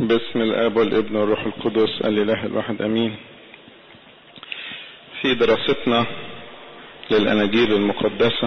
باسم الاب والابن والروح القدس الاله الواحد امين في دراستنا للاناجيل المقدسة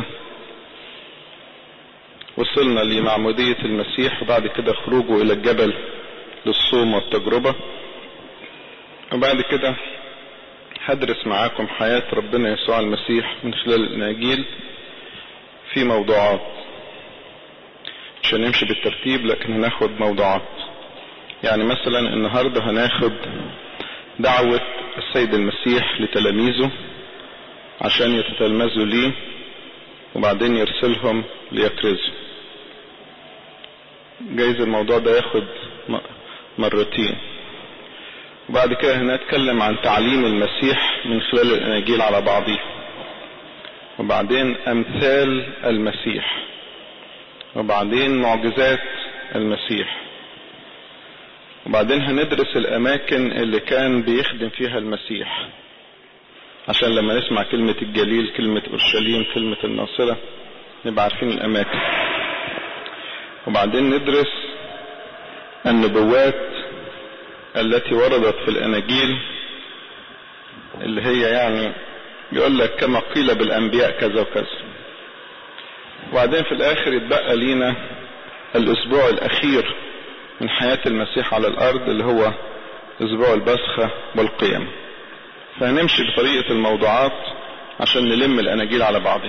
وصلنا لمعمودية المسيح وبعد كده خروجه الى الجبل للصوم والتجربة وبعد كده هدرس معاكم حياة ربنا يسوع المسيح من خلال الاناجيل في موضوعات مش هنمشي بالترتيب لكن هناخد موضوعات يعني مثلا النهاردة هناخد دعوة السيد المسيح لتلاميذه عشان يتتلمذوا ليه وبعدين يرسلهم ليكرزوا جايز الموضوع ده ياخد مرتين وبعد كده هنتكلم عن تعليم المسيح من خلال الاناجيل على بعضها وبعدين امثال المسيح وبعدين معجزات المسيح وبعدين هندرس الاماكن اللي كان بيخدم فيها المسيح عشان لما نسمع كلمة الجليل كلمة اورشليم كلمة الناصرة نبقى عارفين الاماكن وبعدين ندرس النبوات التي وردت في الاناجيل اللي هي يعني يقول لك كما قيل بالانبياء كذا وكذا وبعدين في الاخر يتبقى لينا الاسبوع الاخير من حياة المسيح على الارض اللي هو اسبوع البسخة والقيم فهنمشي بطريقة الموضوعات عشان نلم الاناجيل على بعضها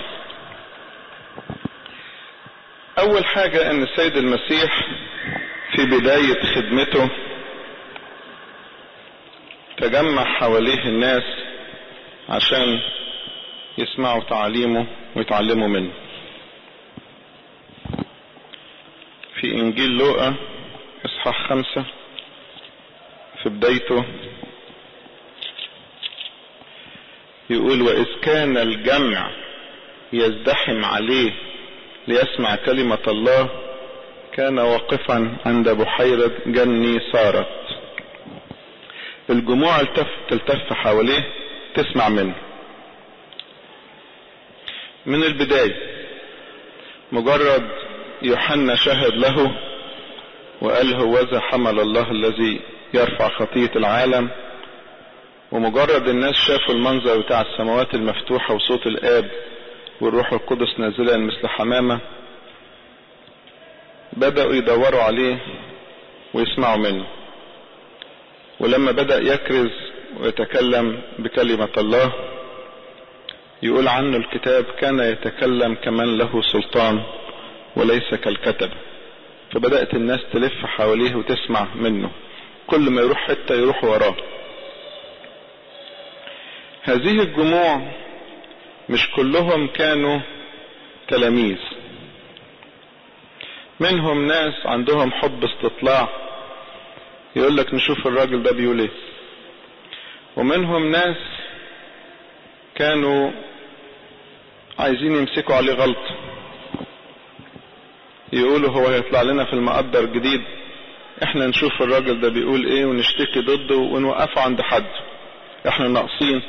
اول حاجة ان السيد المسيح في بداية خدمته تجمع حواليه الناس عشان يسمعوا تعاليمه ويتعلموا منه في انجيل لوقا اصحاح خمسة في بدايته يقول واذ كان الجمع يزدحم عليه ليسمع كلمة الله كان واقفا عند بحيرة جني صارت الجموع التف تلتف حواليه تسمع منه من البداية مجرد يوحنا شهد له وقال هوذا حمل الله الذي يرفع خطية العالم ومجرد الناس شافوا المنظر بتاع السماوات المفتوحة وصوت الآب والروح القدس نازلا مثل حمامة بدأوا يدوروا عليه ويسمعوا منه ولما بدأ يكرز ويتكلم بكلمة الله يقول عنه الكتاب كان يتكلم كمن له سلطان وليس كالكتب فبدأت الناس تلف حواليه وتسمع منه كل ما يروح حتة يروح وراه هذه الجموع مش كلهم كانوا تلاميذ منهم ناس عندهم حب استطلاع يقول لك نشوف الراجل ده بيقول ايه ومنهم ناس كانوا عايزين يمسكوا عليه غلط يقولوا هو هيطلع لنا في المقدر جديد احنا نشوف الراجل ده بيقول ايه ونشتكي ضده ونوقفه عند حد احنا ناقصين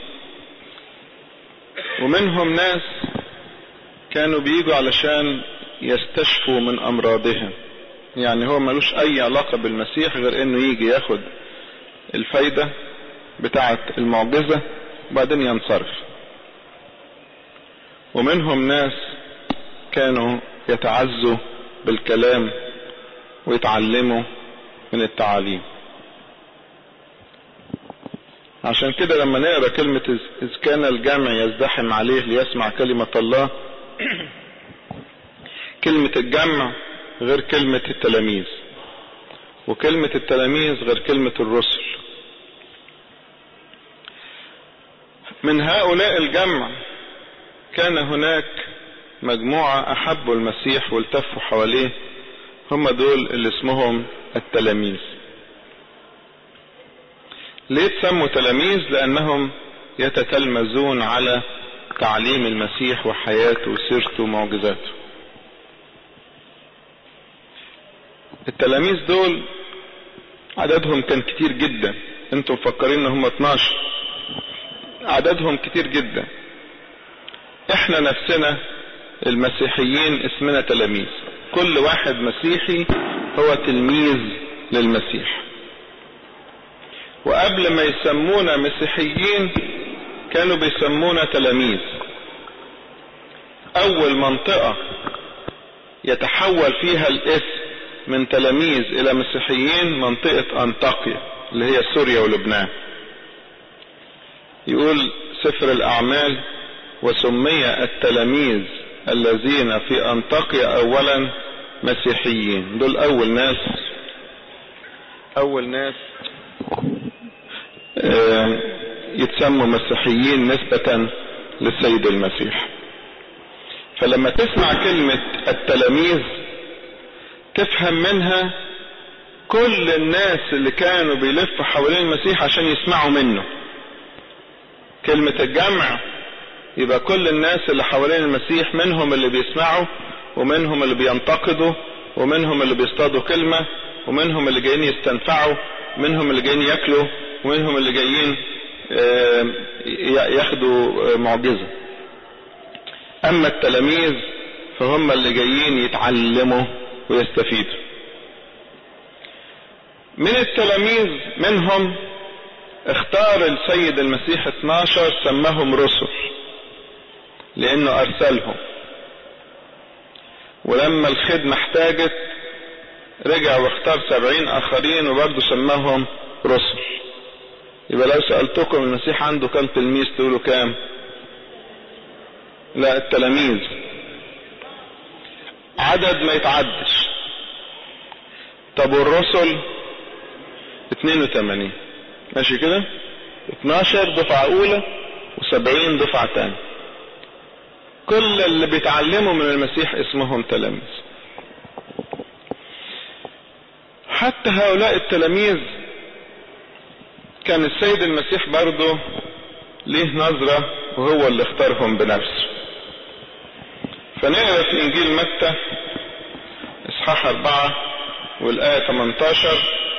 ومنهم ناس كانوا بيجوا علشان يستشفوا من امراضهم يعني هو ملوش اي علاقة بالمسيح غير انه يجي ياخد الفايدة بتاعة المعجزة وبعدين ينصرف ومنهم ناس كانوا يتعزوا بالكلام ويتعلموا من التعاليم عشان كده لما نقرا كلمة إذ كان الجمع يزدحم عليه ليسمع كلمة الله كلمة الجمع غير كلمة التلاميذ وكلمة التلاميذ غير كلمة الرسل من هؤلاء الجمع كان هناك مجموعة أحبوا المسيح والتفوا حواليه هم دول اللي اسمهم التلاميذ ليه تسموا تلاميذ لأنهم يتتلمذون على تعليم المسيح وحياته وسيرته ومعجزاته التلاميذ دول عددهم كان كتير جدا انتم مفكرين ان هم 12 عددهم كتير جدا احنا نفسنا المسيحيين اسمنا تلاميذ كل واحد مسيحي هو تلميذ للمسيح وقبل ما يسمونا مسيحيين كانوا بيسمونا تلاميذ اول منطقة يتحول فيها الاسم من تلاميذ الى مسيحيين منطقة انطاكيا اللي هي سوريا ولبنان يقول سفر الاعمال وسمي التلاميذ الذين في انطاكيا اولا مسيحيين دول اول ناس اول ناس يتسموا مسيحيين نسبة للسيد المسيح فلما تسمع كلمة التلاميذ تفهم منها كل الناس اللي كانوا بيلفوا حوالين المسيح عشان يسمعوا منه كلمة الجمع يبقى كل الناس اللي حوالين المسيح منهم اللي بيسمعوا ومنهم اللي بينتقدوا ومنهم اللي بيصطادوا كلمة ومنهم اللي جايين يستنفعوا منهم اللي جايين ياكلوا ومنهم اللي جايين ياخدوا معجزة اما التلاميذ فهم اللي جايين يتعلموا ويستفيدوا من التلاميذ منهم اختار السيد المسيح 12 سماهم رسل لانه ارسلهم ولما الخدمة احتاجت رجع واختار سبعين اخرين وبرضه سماهم رسل يبقى لو سألتكم المسيح عنده كم تلميذ تقولوا كام لا التلاميذ عدد ما يتعدش طب والرسل 82 ماشي كده 12 دفعة اولى و70 دفعة تاني كل اللي بيتعلموا من المسيح اسمهم تلاميذ حتى هؤلاء التلاميذ كان السيد المسيح برضه ليه نظرة وهو اللي اختارهم بنفسه فنقرا في انجيل متى اصحاح اربعة والاية 18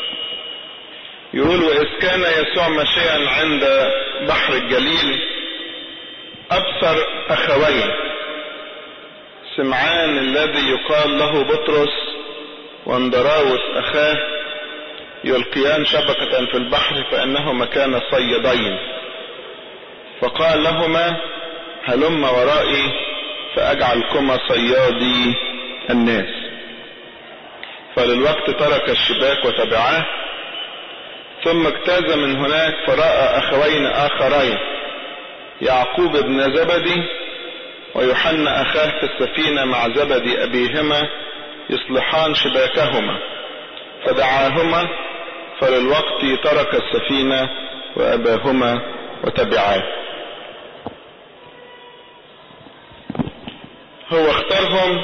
يقول واذ كان يسوع ماشيا عند بحر الجليل ابصر اخوين سمعان الذي يقال له بطرس واندراوس اخاه يلقيان شبكة في البحر فانهما كانا صيدين فقال لهما هلم ورائي فاجعلكما صيادي الناس فللوقت ترك الشباك وتبعاه ثم اجتاز من هناك فرأى اخوين اخرين يعقوب بن زبدي ويوحنا اخاه في السفينة مع زبدي ابيهما يصلحان شباكهما فدعاهما فللوقت ترك السفينة واباهما وتبعاه هو اختارهم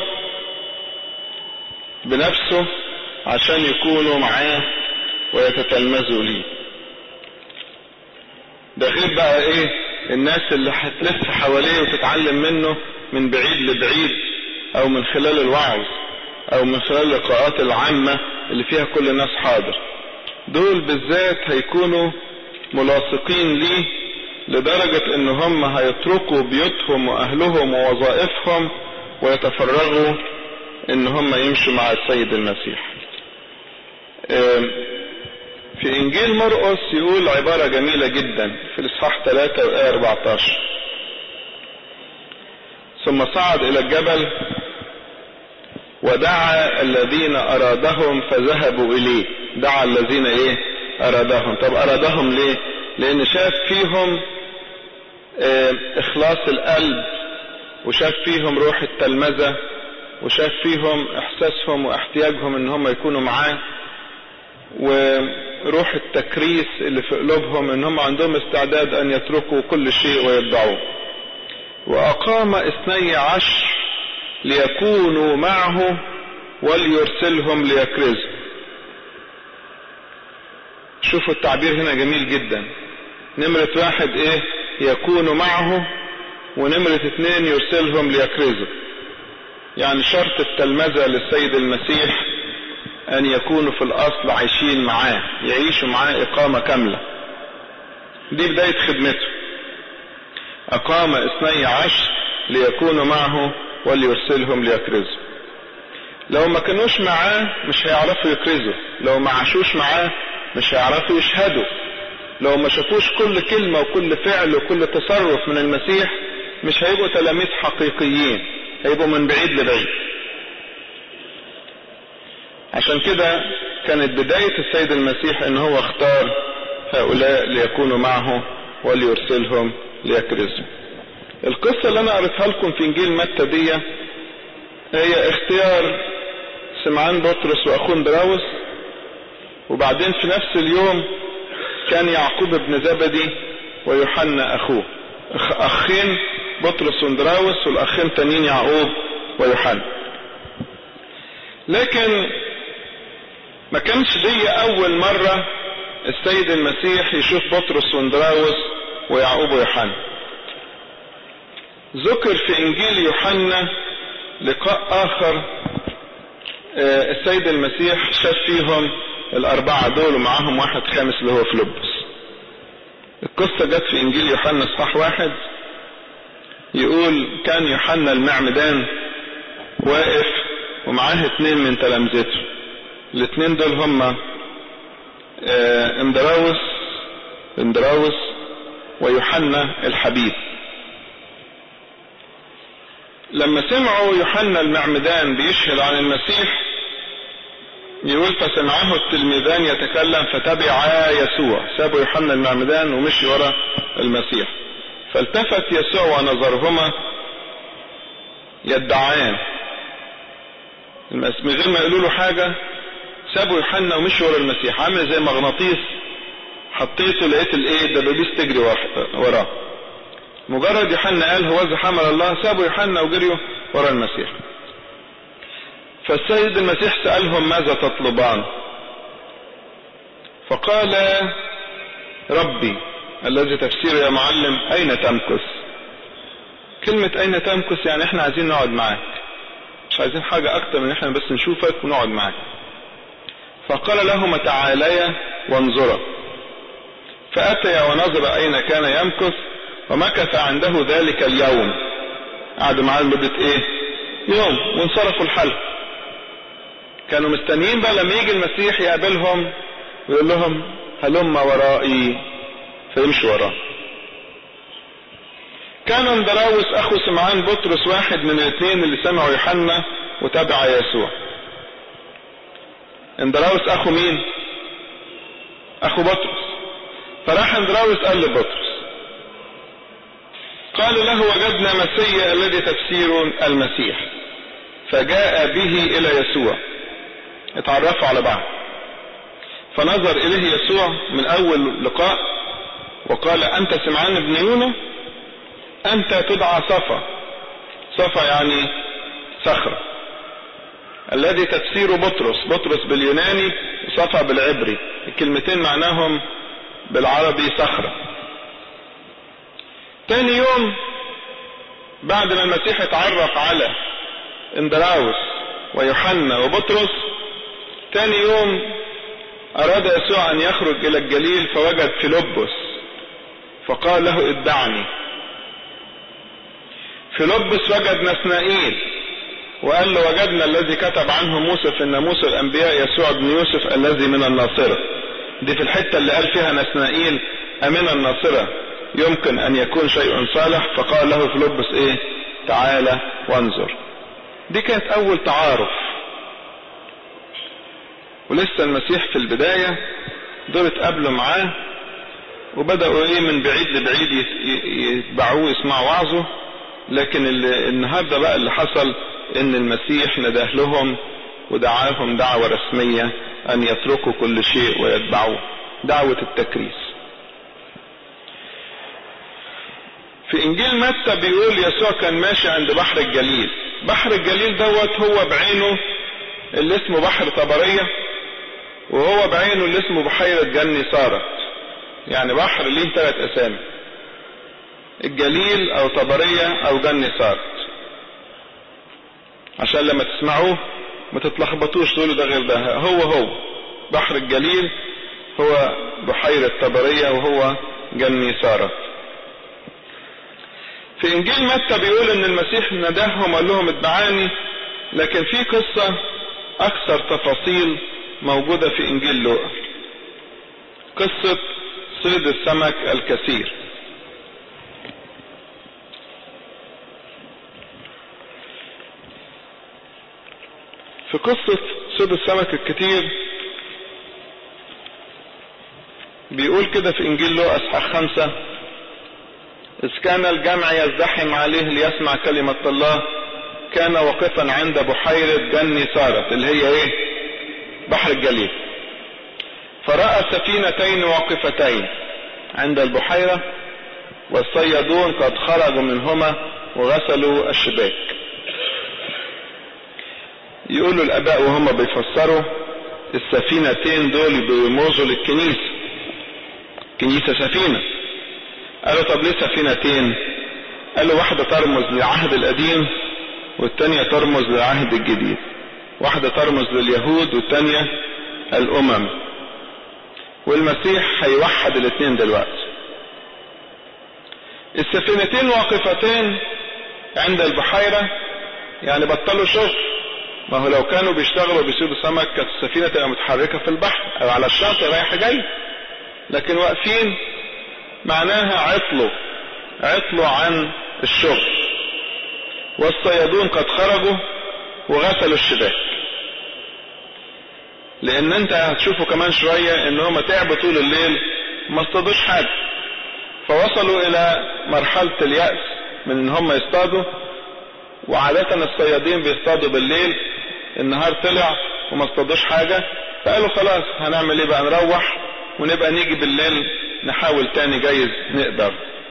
بنفسه عشان يكونوا معاه ويتتلمذوا ليه ده غير بقى ايه الناس اللي هتلف حواليه وتتعلم منه من بعيد لبعيد او من خلال الوعظ او من خلال اللقاءات العامة اللي فيها كل الناس حاضر دول بالذات هيكونوا ملاصقين ليه لدرجة ان هم هيتركوا بيوتهم واهلهم ووظائفهم ويتفرغوا ان هم يمشوا مع السيد المسيح في انجيل مرقس يقول عبارة جميلة جدا في الاصحاح 3 وايه 14 ثم صعد الى الجبل ودعا الذين ارادهم فذهبوا اليه دعا الذين ايه ارادهم طب ارادهم ليه لان شاف فيهم اه اخلاص القلب وشاف فيهم روح التلمذة وشاف فيهم احساسهم واحتياجهم ان هم يكونوا معاه وروح التكريس اللي في قلوبهم ان هم عندهم استعداد ان يتركوا كل شيء ويتبعوه واقام اثني عشر ليكونوا معه وليرسلهم ليكرزوا شوفوا التعبير هنا جميل جدا نمرة واحد ايه يكونوا معه ونمرة اتنين يرسلهم ليكرزوا يعني شرط التلمذة للسيد المسيح ان يكونوا في الاصل عايشين معاه يعيشوا معاه اقامة كاملة دي بداية خدمته اقام اثني عشر ليكونوا معه وليرسلهم ليكرزوا لو ما كانوش معاه مش هيعرفوا يكرزوا لو ما عاشوش معاه مش هيعرفوا يشهدوا لو ما شافوش كل كلمة وكل فعل وكل تصرف من المسيح مش هيبقوا تلاميذ حقيقيين هيبقوا من بعيد لبعيد عشان كده كانت بداية السيد المسيح ان هو اختار هؤلاء ليكونوا معه وليرسلهم ليكرزوا القصة اللي انا قريتها لكم في انجيل متى دي هي اختيار سمعان بطرس واخوه اندراوس وبعدين في نفس اليوم كان يعقوب بن زبدي ويوحنا اخوه اخين بطرس واندراوس والاخين تانيين يعقوب ويوحنا لكن ما كانش دي اول مرة السيد المسيح يشوف بطرس واندراوس ويعقوب ويوحنا ذكر في انجيل يوحنا لقاء اخر السيد المسيح شاف فيهم الاربعة دول ومعاهم واحد خامس اللي هو فيلبس القصة جت في انجيل يوحنا اصحاح واحد يقول كان يوحنا المعمدان واقف ومعاه اتنين من تلامذته الاتنين دول هما اندراوس اندراوس ويوحنا الحبيب لما سمعوا يوحنا المعمدان بيشهد عن المسيح يقول فسمعه التلميذان يتكلم فتبعا يسوع سابوا يوحنا المعمدان ومشي ورا المسيح فالتفت يسوع ونظرهما يدعان من غير ما يقولوا له حاجة سابوا يوحنا ومشي ورا المسيح عامل زي مغناطيس حطيته لقيت الايه الدبابيس تجري وراه مجرد يوحنا قال هو حمل الله سابوا يوحنا وجريوا ورا المسيح فالسيد المسيح سألهم ماذا تطلبان فقال ربي الذي تفسيره يا معلم أين تمكث كلمة أين تمكث يعني احنا عايزين نقعد معاك مش عايزين حاجة أكتر من احنا بس نشوفك ونقعد معاك فقال لهما تعاليا وانظرا فأتيا ونظر أين كان يمكث ومكث عنده ذلك اليوم قعدوا معاه لمدة ايه يوم وانصرفوا الحلق كانوا مستنيين بقى لما يجي المسيح يقابلهم ويقول لهم هلم ورائي فيمشوا وراه كان اندراوس اخو سمعان بطرس واحد من الاثنين اللي سمعوا يوحنا وتبع يسوع اندراوس اخو مين اخو بطرس فراح اندراوس قال لبطرس قال له وجدنا مسيا الذي تفسير المسيح فجاء به الى يسوع اتعرفوا على بعض فنظر اليه يسوع من اول لقاء وقال انت سمعان بن يونا انت تدعى صفا صفا يعني صخرة الذي تفسير بطرس بطرس باليوناني وصفا بالعبري الكلمتين معناهم بالعربي صخرة تاني يوم بعد ما المسيح اتعرف على اندراوس ويوحنا وبطرس تاني يوم اراد يسوع ان يخرج الى الجليل فوجد فيلبس فقال له ادعني فيلبس وجد نسنائيل وقال له وجدنا الذي كتب عنه موسى في الناموس الانبياء يسوع بن يوسف الذي من الناصرة دي في الحتة اللي قال فيها نسنائيل امن الناصرة يمكن ان يكون شيء صالح فقال له فيلبس ايه تعالى وانظر دي كانت اول تعارف ولسه المسيح في البداية دول اتقابلوا معاه وبدأوا ايه من بعيد لبعيد يتبعوه يسمعوا وعظه لكن النهاردة بقى اللي حصل ان المسيح نداه لهم ودعاهم دعوة رسمية ان يتركوا كل شيء ويتبعوه دعوة التكريس في انجيل متى بيقول يسوع كان ماشي عند بحر الجليل بحر الجليل دوت هو بعينه اللي اسمه بحر طبرية وهو بعينه اللي اسمه بحيرة جني صارت يعني بحر ليه ثلاث اسامي الجليل او طبرية او جني صارت عشان لما تسمعوه ما تتلخبطوش تقولوا ده غير ده هو هو بحر الجليل هو بحيرة طبرية وهو جني صارت في انجيل متى بيقول ان المسيح نداهم وقال لهم ادعاني لكن في قصة اكثر تفاصيل موجودة في انجيل لوقا قصة صيد السمك الكثير في قصة صيد السمك الكتير بيقول كده في انجيل له اصحاح خمسة اذ كان الجمع يزدحم عليه ليسمع كلمة الله كان واقفا عند بحيرة جني سارت اللي هي ايه بحر الجليل فرأى سفينتين واقفتين عند البحيرة والصيادون قد خرجوا منهما وغسلوا الشباك يقولوا الاباء وهم بيفسروا السفينتين دول بيرمزوا للكنيسة كنيسة سفينة قالوا طب ليه سفينتين قالوا واحدة ترمز للعهد القديم والتانية ترمز للعهد الجديد واحدة ترمز لليهود والتانية الامم والمسيح هيوحد الاثنين دلوقتي السفينتين واقفتين عند البحيرة يعني بطلوا شغل ما هو لو كانوا بيشتغلوا بيصيدوا سمك كانت السفينة تبقى متحركة في البحر او على الشاطئ رايح جاي لكن واقفين معناها عطلوا عطلوا عن الشغل والصيادون قد خرجوا وغسلوا الشباك لان انت هتشوفوا كمان شوية ان هم تعبوا طول الليل ما اصطادوش حاجة فوصلوا الى مرحلة اليأس من ان هم يصطادوا وعادة الصيادين بيصطادوا بالليل النهار طلع وما اصطادوش حاجة فقالوا خلاص هنعمل ايه بقى نروح ونبقى نيجي بالليل نحاول تاني جايز نقدر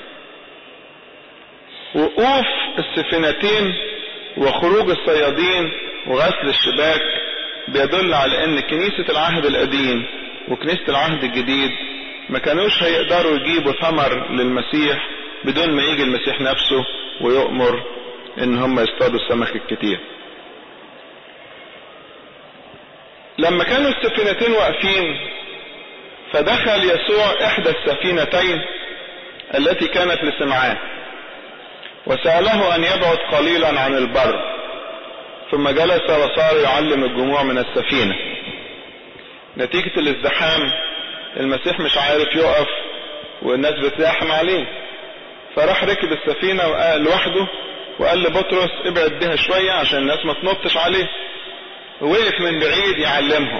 وقوف السفينتين وخروج الصيادين وغسل الشباك بيدل على ان كنيسة العهد القديم وكنيسة العهد الجديد ما كانوش هيقدروا يجيبوا ثمر للمسيح بدون ما يجي المسيح نفسه ويؤمر ان هم يصطادوا السمك الكتير لما كانوا السفينتين واقفين فدخل يسوع احدى السفينتين التي كانت لسمعان وسأله ان يبعد قليلا عن البر ثم جلس وصار يعلم الجموع من السفينة نتيجة الازدحام المسيح مش عارف يقف والناس بتزاحم عليه فراح ركب السفينة وقال لوحده وقال لبطرس ابعد بها شوية عشان الناس ما تنطش عليه ووقف من بعيد يعلمهم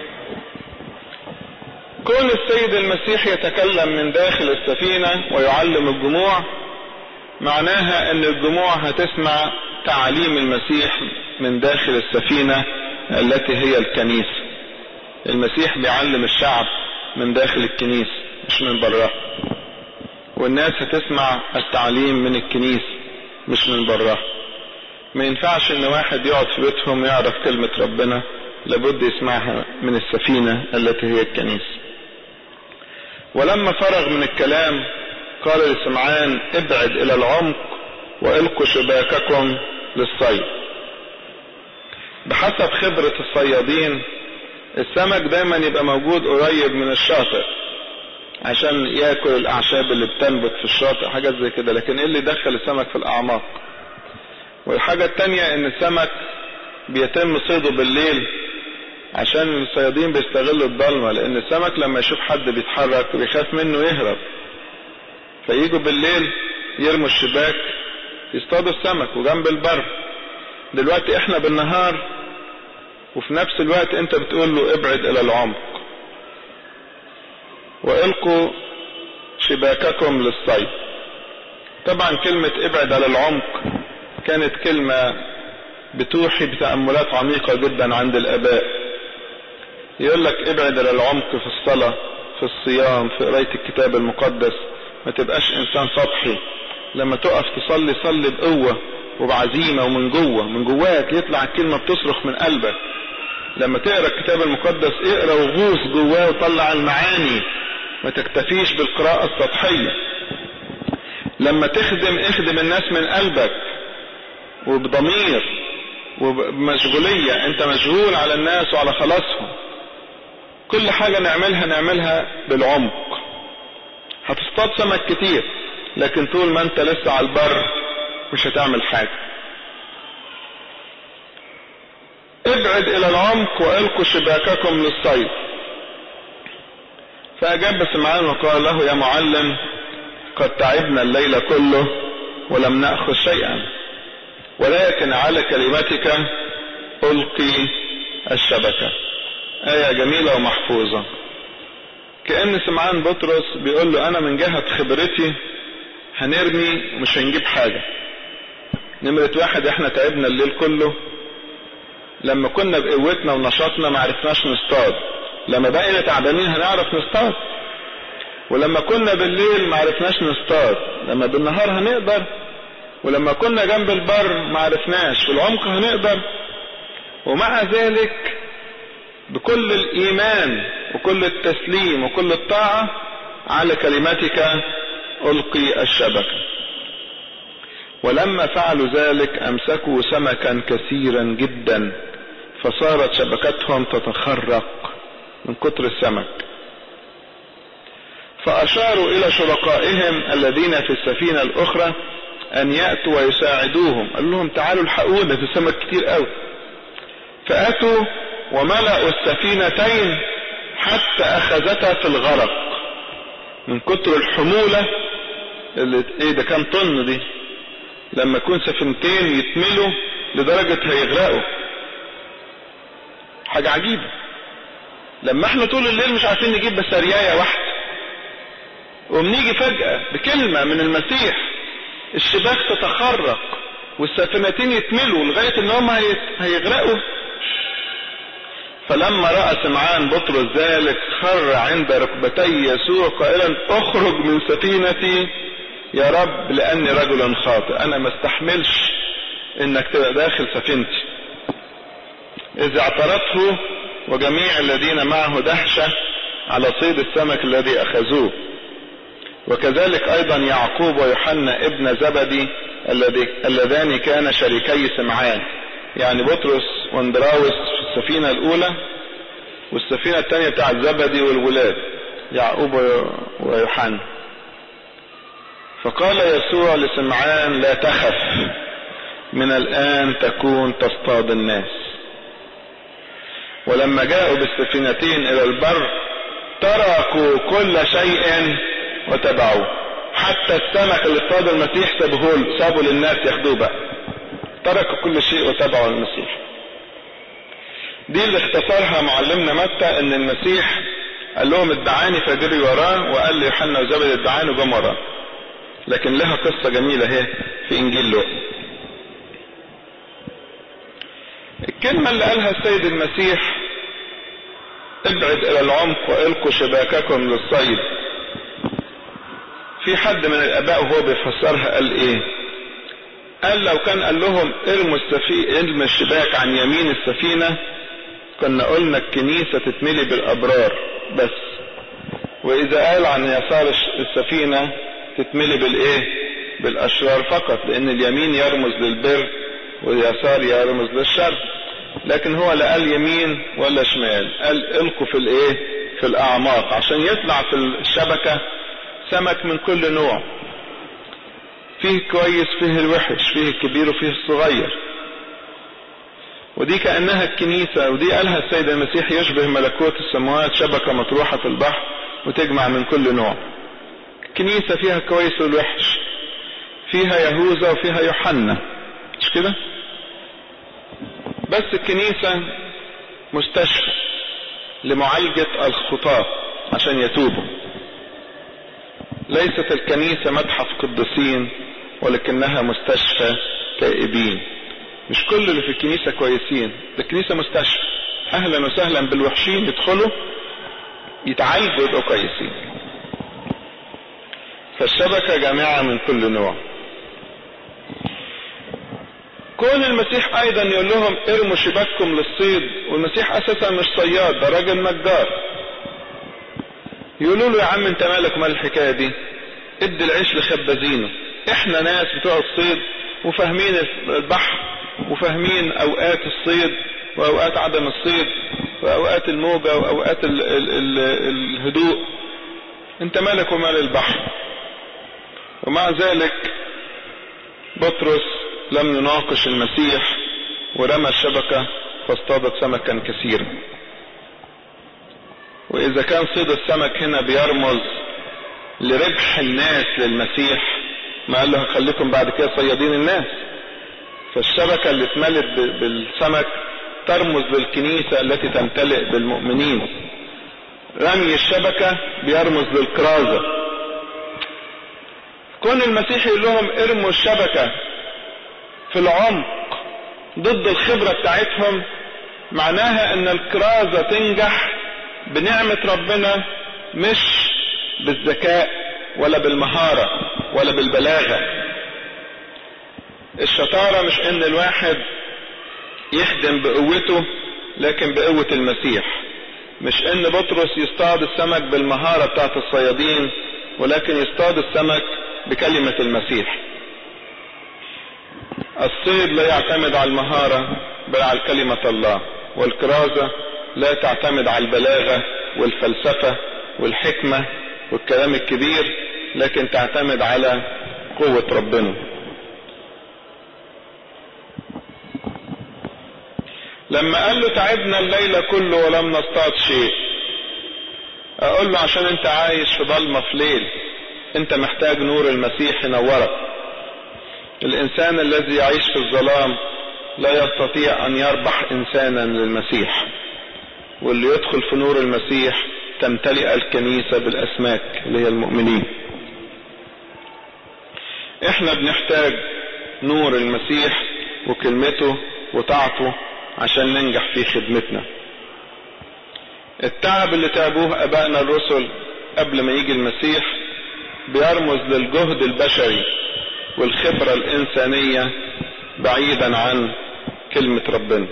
كون السيد المسيح يتكلم من داخل السفينة ويعلم الجموع معناها ان الجموع هتسمع تعاليم المسيح من داخل السفينة التي هي الكنيسة المسيح بيعلم الشعب من داخل الكنيسة مش من براها والناس هتسمع التعليم من الكنيسة مش من براها ما ينفعش ان واحد يقعد في بيتهم يعرف كلمة ربنا لابد يسمعها من السفينة التي هي الكنيسة ولما فرغ من الكلام قال لسمعان ابعد الى العمق والقوا شباككم للصيد بحسب خبرة الصيادين السمك دايما يبقى موجود قريب من الشاطئ عشان ياكل الاعشاب اللي بتنبت في الشاطئ حاجات زي كده لكن ايه اللي دخل السمك في الاعماق والحاجة التانية ان السمك بيتم صيده بالليل عشان الصيادين بيستغلوا الضلمة لان السمك لما يشوف حد بيتحرك بيخاف منه يهرب فييجوا بالليل يرموا الشباك يصطادوا السمك وجنب البر دلوقتي احنا بالنهار وفي نفس الوقت انت بتقول له ابعد الى العمق والقوا شباككم للصيد طبعا كلمة ابعد على العمق كانت كلمة بتوحي بتأملات عميقة جدا عند الآباء يقول لك ابعد على العمق في الصلاة في الصيام في قراية الكتاب المقدس ما تبقاش إنسان سطحي لما تقف تصلي صلي بقوة وبعزيمة ومن جوه من جواك يطلع الكلمة بتصرخ من قلبك لما تقرا الكتاب المقدس اقرا وغوص جواه وطلع المعاني ما تكتفيش بالقراءة السطحية لما تخدم اخدم الناس من قلبك وبضمير وبمشغولية انت مشغول على الناس وعلى خلاصهم كل حاجة نعملها نعملها بالعمق هتصطاد سمك كتير لكن طول ما انت لسه على البر مش هتعمل حاجة ابعد الى العمق والقوا شباككم للصيد فأجاب سمعان وقال له يا معلم قد تعبنا الليل كله ولم نأخذ شيئا ولكن على كلمتك ألقي الشبكة آية جميلة ومحفوظة كأن سمعان بطرس بيقول له أنا من جهة خبرتي هنرمي ومش هنجيب حاجة نمرة واحد احنا تعبنا الليل كله لما كنا بقوتنا ونشاطنا ما عرفناش نصطاد لما بقينا تعبانين هنعرف نصطاد ولما كنا بالليل ما عرفناش نصطاد لما بالنهار هنقدر ولما كنا جنب البر ما عرفناش في العمق هنقدر ومع ذلك بكل الإيمان وكل التسليم وكل الطاعة على كلمتك ألقي الشبكة ولما فعلوا ذلك أمسكوا سمكا كثيرا جدا فصارت شبكتهم تتخرق من كتر السمك فأشاروا إلى شركائهم الذين في السفينة الأخرى أن يأتوا ويساعدوهم قال لهم تعالوا الحقونا في سمك كتير قوي فأتوا وملأوا السفينتين حتى أخذتها في الغرق من كتر الحمولة اللي ايه ده كام طن دي لما يكون سفينتين يتملوا لدرجة هيغرقوا حاجة عجيبة لما احنا طول الليل مش عارفين نجيب بس رياية واحدة وبنيجي فجأة بكلمة من المسيح الشباك تتخرق والسفينتين يتملوا لغاية ان هم هيغرقوا فلما رأى سمعان بطرس ذلك خر عند ركبتي يسوع قائلا اخرج من سفينتي يا رب لاني رجل خاطئ انا ما استحملش انك تبقى داخل سفينتي اذ اعترته وجميع الذين معه دهشة على صيد السمك الذي اخذوه وكذلك ايضا يعقوب ويوحنا ابن زبدي اللذان كان شريكي سمعان يعني بطرس واندراوس في السفينة الاولى والسفينة الثانية بتاع زبدي والولاد يعقوب ويوحنا فقال يسوع لسمعان لا تخف من الآن تكون تصطاد الناس ولما جاءوا بالسفينتين إلى البر تركوا كل شيء وتبعوه حتى السمك اللي اصطاد المسيح سابوه سابوا للناس ياخدوه بقى تركوا كل شيء وتبعوا المسيح دي اللي اختصرها معلمنا متى ان المسيح قال لهم ادعاني فجري وراه وقال ليوحنا وزبد ادعاني وجم وراه لكن لها قصة جميلة اهي في انجيل لوقا الكلمة اللي قالها السيد المسيح ابعد الى العمق والقوا شباككم للصيد في حد من الاباء وهو بيفسرها قال ايه قال لو كان قال لهم ارموا السفي... ارموا الشباك عن يمين السفينة كنا قلنا الكنيسة تتملي بالابرار بس واذا قال عن يسار السفينة تتملي بالايه بالاشرار فقط لان اليمين يرمز للبر واليسار يرمز للشر لكن هو لا قال يمين ولا شمال قال القوا في الايه في الاعماق عشان يطلع في الشبكة سمك من كل نوع فيه كويس فيه الوحش فيه الكبير وفيه الصغير ودي كأنها الكنيسة ودي قالها السيد المسيح يشبه ملكوت السماوات شبكة مطروحة في البحر وتجمع من كل نوع الكنيسة فيها كويس والوحش فيها يهوذا وفيها يوحنا مش كده بس الكنيسة مستشفى لمعالجة الخطاة عشان يتوبوا ليست الكنيسة متحف قديسين ولكنها مستشفى تائبين مش كل اللي في الكنيسة كويسين ده الكنيسة مستشفى اهلا وسهلا بالوحشين يدخلوا يتعالجوا يبقوا كويسين فالشبكة جامعة من كل نوع كون المسيح ايضا يقول لهم ارموا شباككم للصيد والمسيح اساسا مش صياد ده راجل نجار يقولوا له يا عم انت مالك مال الحكايه دي ادي العيش لخبازينه احنا ناس بتوع الصيد وفاهمين البحر وفاهمين اوقات الصيد واوقات عدم الصيد واوقات الموجه واوقات ال ال ال الهدوء انت مالك ومال البحر ومع ذلك بطرس لم يناقش المسيح ورمى الشبكة فاصطادت سمكا كثيرا واذا كان صيد السمك هنا بيرمز لربح الناس للمسيح ما قال له خليكم بعد كده صيادين الناس فالشبكة اللي اتملت بالسمك ترمز للكنيسة التي تمتلئ بالمؤمنين رمي الشبكة بيرمز للكرازة كون المسيح يقول لهم ارموا الشبكة في العمق ضد الخبرة بتاعتهم معناها ان الكرازة تنجح بنعمة ربنا مش بالذكاء ولا بالمهارة ولا بالبلاغة الشطارة مش ان الواحد يخدم بقوته لكن بقوة المسيح مش ان بطرس يصطاد السمك بالمهارة بتاعت الصيادين ولكن يصطاد السمك بكلمة المسيح الصيد لا يعتمد على المهارة بل على كلمة الله والكرازة لا تعتمد على البلاغة والفلسفة والحكمة والكلام الكبير لكن تعتمد على قوة ربنا لما قال له تعبنا الليلة كله ولم نصطاد شيء اقول له عشان انت عايش في ضلمة في ليل انت محتاج نور المسيح ينورك الانسان الذي يعيش في الظلام لا يستطيع ان يربح انسانا للمسيح واللي يدخل في نور المسيح تمتلئ الكنيسة بالاسماك اللي هي المؤمنين احنا بنحتاج نور المسيح وكلمته وطاعته عشان ننجح في خدمتنا التعب اللي تعبوه ابائنا الرسل قبل ما يجي المسيح بيرمز للجهد البشري والخبرة الانسانية بعيدا عن كلمة ربنا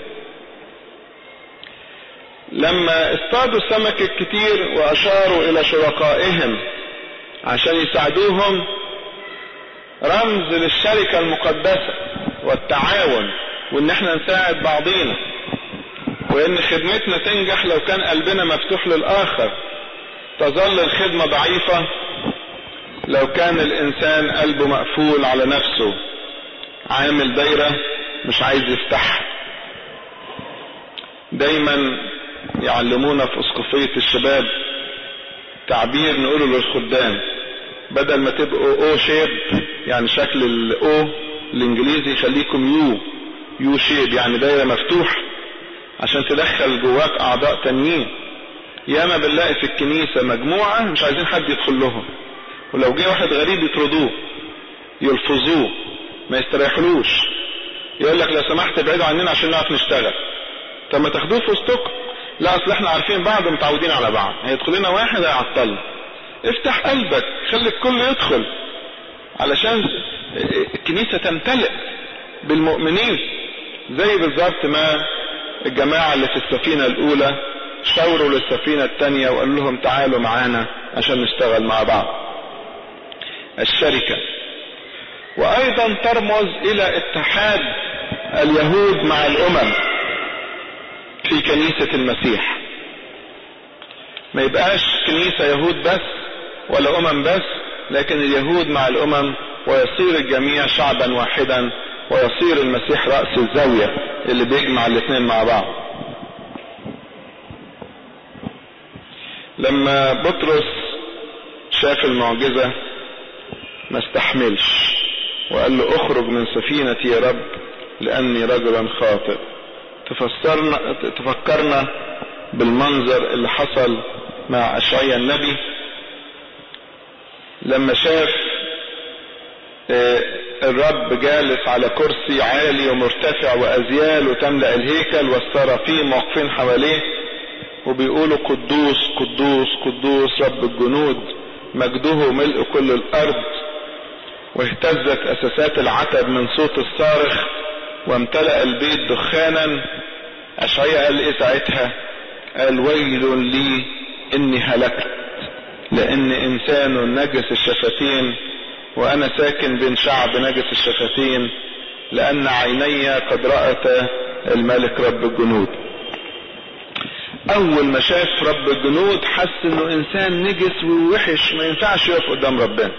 لما اصطادوا السمك الكتير واشاروا الى شركائهم عشان يساعدوهم رمز للشركة المقدسة والتعاون وان احنا نساعد بعضينا وان خدمتنا تنجح لو كان قلبنا مفتوح للاخر تظل الخدمة ضعيفة لو كان الانسان قلبه مقفول على نفسه عامل دايرة مش عايز يفتحها دايما يعلمونا في اسقفية الشباب تعبير نقوله للخدام بدل ما تبقوا او شيب يعني شكل الاو الانجليزي خليكم يو يو شيب يعني دايرة مفتوح عشان تدخل جواك اعضاء تانيين ياما بنلاقي في الكنيسة مجموعة مش عايزين حد يدخل لهم ولو جه واحد غريب يطردوه يلفظوه ما يستريحلوش يقول لك لو سمحت ابعدوا عننا عشان نعرف نشتغل طب ما تاخدوه في وسطكم لا اصل احنا عارفين بعض ومتعودين على بعض هيدخل لنا واحد هيعطلنا افتح قلبك خلي الكل يدخل علشان الكنيسة تمتلئ بالمؤمنين زي بالظبط ما الجماعة اللي في السفينة الأولى شاوروا للسفينة الثانية وقالوا لهم تعالوا معانا عشان نشتغل مع بعض الشركة وأيضا ترمز إلى اتحاد اليهود مع الأمم في كنيسة المسيح ما يبقاش كنيسة يهود بس ولا أمم بس لكن اليهود مع الأمم ويصير الجميع شعبا واحدا ويصير المسيح رأس الزاوية اللي بيجمع الاثنين مع بعض لما بطرس شاف المعجزة ما استحملش وقال له اخرج من سفينتي يا رب لاني رجلا خاطئ تفسرنا تفكرنا بالمنظر اللي حصل مع اشعيا النبي لما شاف الرب جالس على كرسي عالي ومرتفع وازيال وتملأ الهيكل والسرافيم واقفين حواليه وبيقولوا قدوس قدوس قدوس رب الجنود مجده ملء كل الارض واهتزت اساسات العتب من صوت الصارخ وامتلأ البيت دخانا اشعياء قال ايه ساعتها قال ويل لي اني هلكت لان انسان نجس الشفتين وانا ساكن بين شعب نجس الشفتين لان عيني قد رأت الملك رب الجنود اول ما شاف رب الجنود حس انه انسان نجس ووحش ما ينفعش يقف قدام ربنا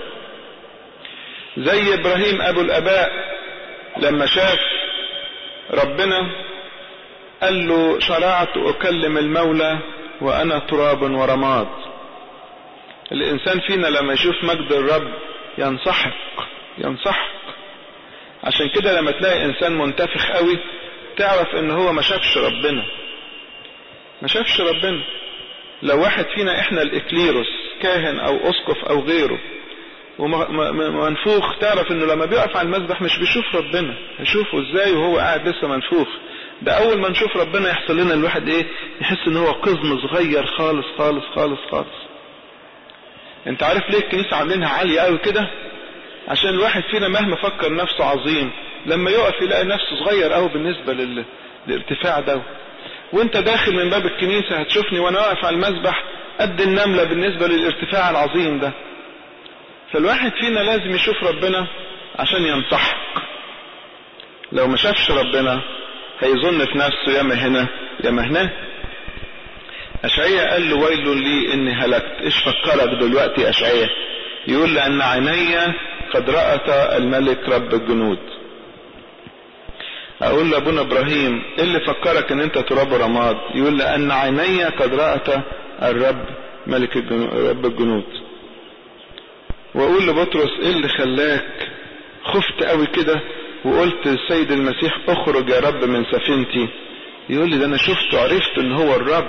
زي ابراهيم ابو الاباء لما شاف ربنا قال له شرعت اكلم المولى وأنا تراب ورماد الإنسان فينا لما يشوف مجد الرب ينسحق ينسحق عشان كده لما تلاقي إنسان منتفخ قوي تعرف إن هو ما شافش ربنا ما شافش ربنا لو واحد فينا إحنا الإكليروس كاهن أو أسقف أو غيره ومنفوخ تعرف إنه لما بيقف على المسبح مش بيشوف ربنا يشوفه إزاي وهو قاعد لسه منفوخ ده اول ما نشوف ربنا يحصل لنا الواحد ايه يحس ان هو قزم صغير خالص خالص خالص خالص انت عارف ليه الكنيسة عاملينها عالية قوي كده عشان الواحد فينا مهما فكر نفسه عظيم لما يقف يلاقي نفسه صغير قوي بالنسبة لل... للارتفاع ده وانت داخل من باب الكنيسة هتشوفني وانا واقف على المسبح قد النملة بالنسبة للارتفاع العظيم ده فالواحد فينا لازم يشوف ربنا عشان ينسحق لو ما شافش ربنا هيظن في نفسه ياما هنا ياما هنا أشعية قال له ويل لي إني هلكت إيش فكرك دلوقتي أشعية يقول لأن عيني قد رأت الملك رب الجنود أقول لأبونا إبراهيم إيه اللي فكرك إن أنت تراب رماد يقول لأن عيني قد رأت الرب ملك الجنود رب الجنود وأقول لبطرس إيه اللي خلاك خفت قوي كده وقلت السيد المسيح اخرج يا رب من سفينتي يقول لي ده انا شفته عرفت ان هو الرب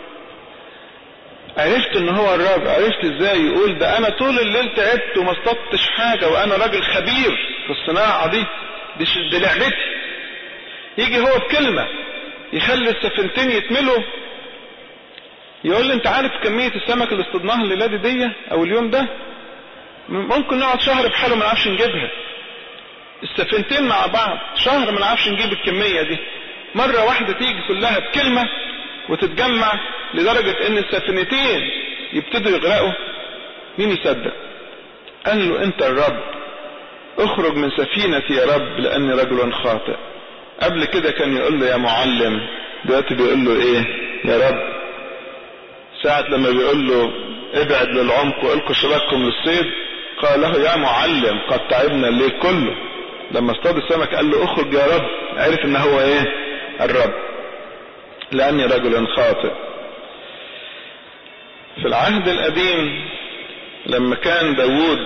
عرفت ان هو الرب عرفت ازاي يقول ده انا طول الليل تعبت وما اصطدتش حاجة وانا راجل خبير في الصناعة دي دي, دي لعبتي يجي هو بكلمة يخلي السفينتين يتملوا يقول لي انت عارف كمية السمك اللي اصطدناها الليلة دي, دي او اليوم ده ممكن نقعد شهر بحاله ما نعرفش نجيبها السفينتين مع بعض شهر ما نعرفش نجيب الكمية دي مرة واحدة تيجي كلها بكلمة وتتجمع لدرجة ان السفينتين يبتدوا يغرقوا مين يصدق قال له انت الرب اخرج من سفينتي يا رب لاني رجل خاطئ قبل كده كان يقول له يا معلم دلوقتي بيقول له ايه يا رب ساعة لما بيقول له ابعد للعمق والقوا شباككم للصيد قال له يا معلم قد تعبنا الليل كله لما اصطاد السمك قال له اخرج يا رب عرف ان هو ايه الرب لاني رجل خاطئ في العهد القديم لما كان داوود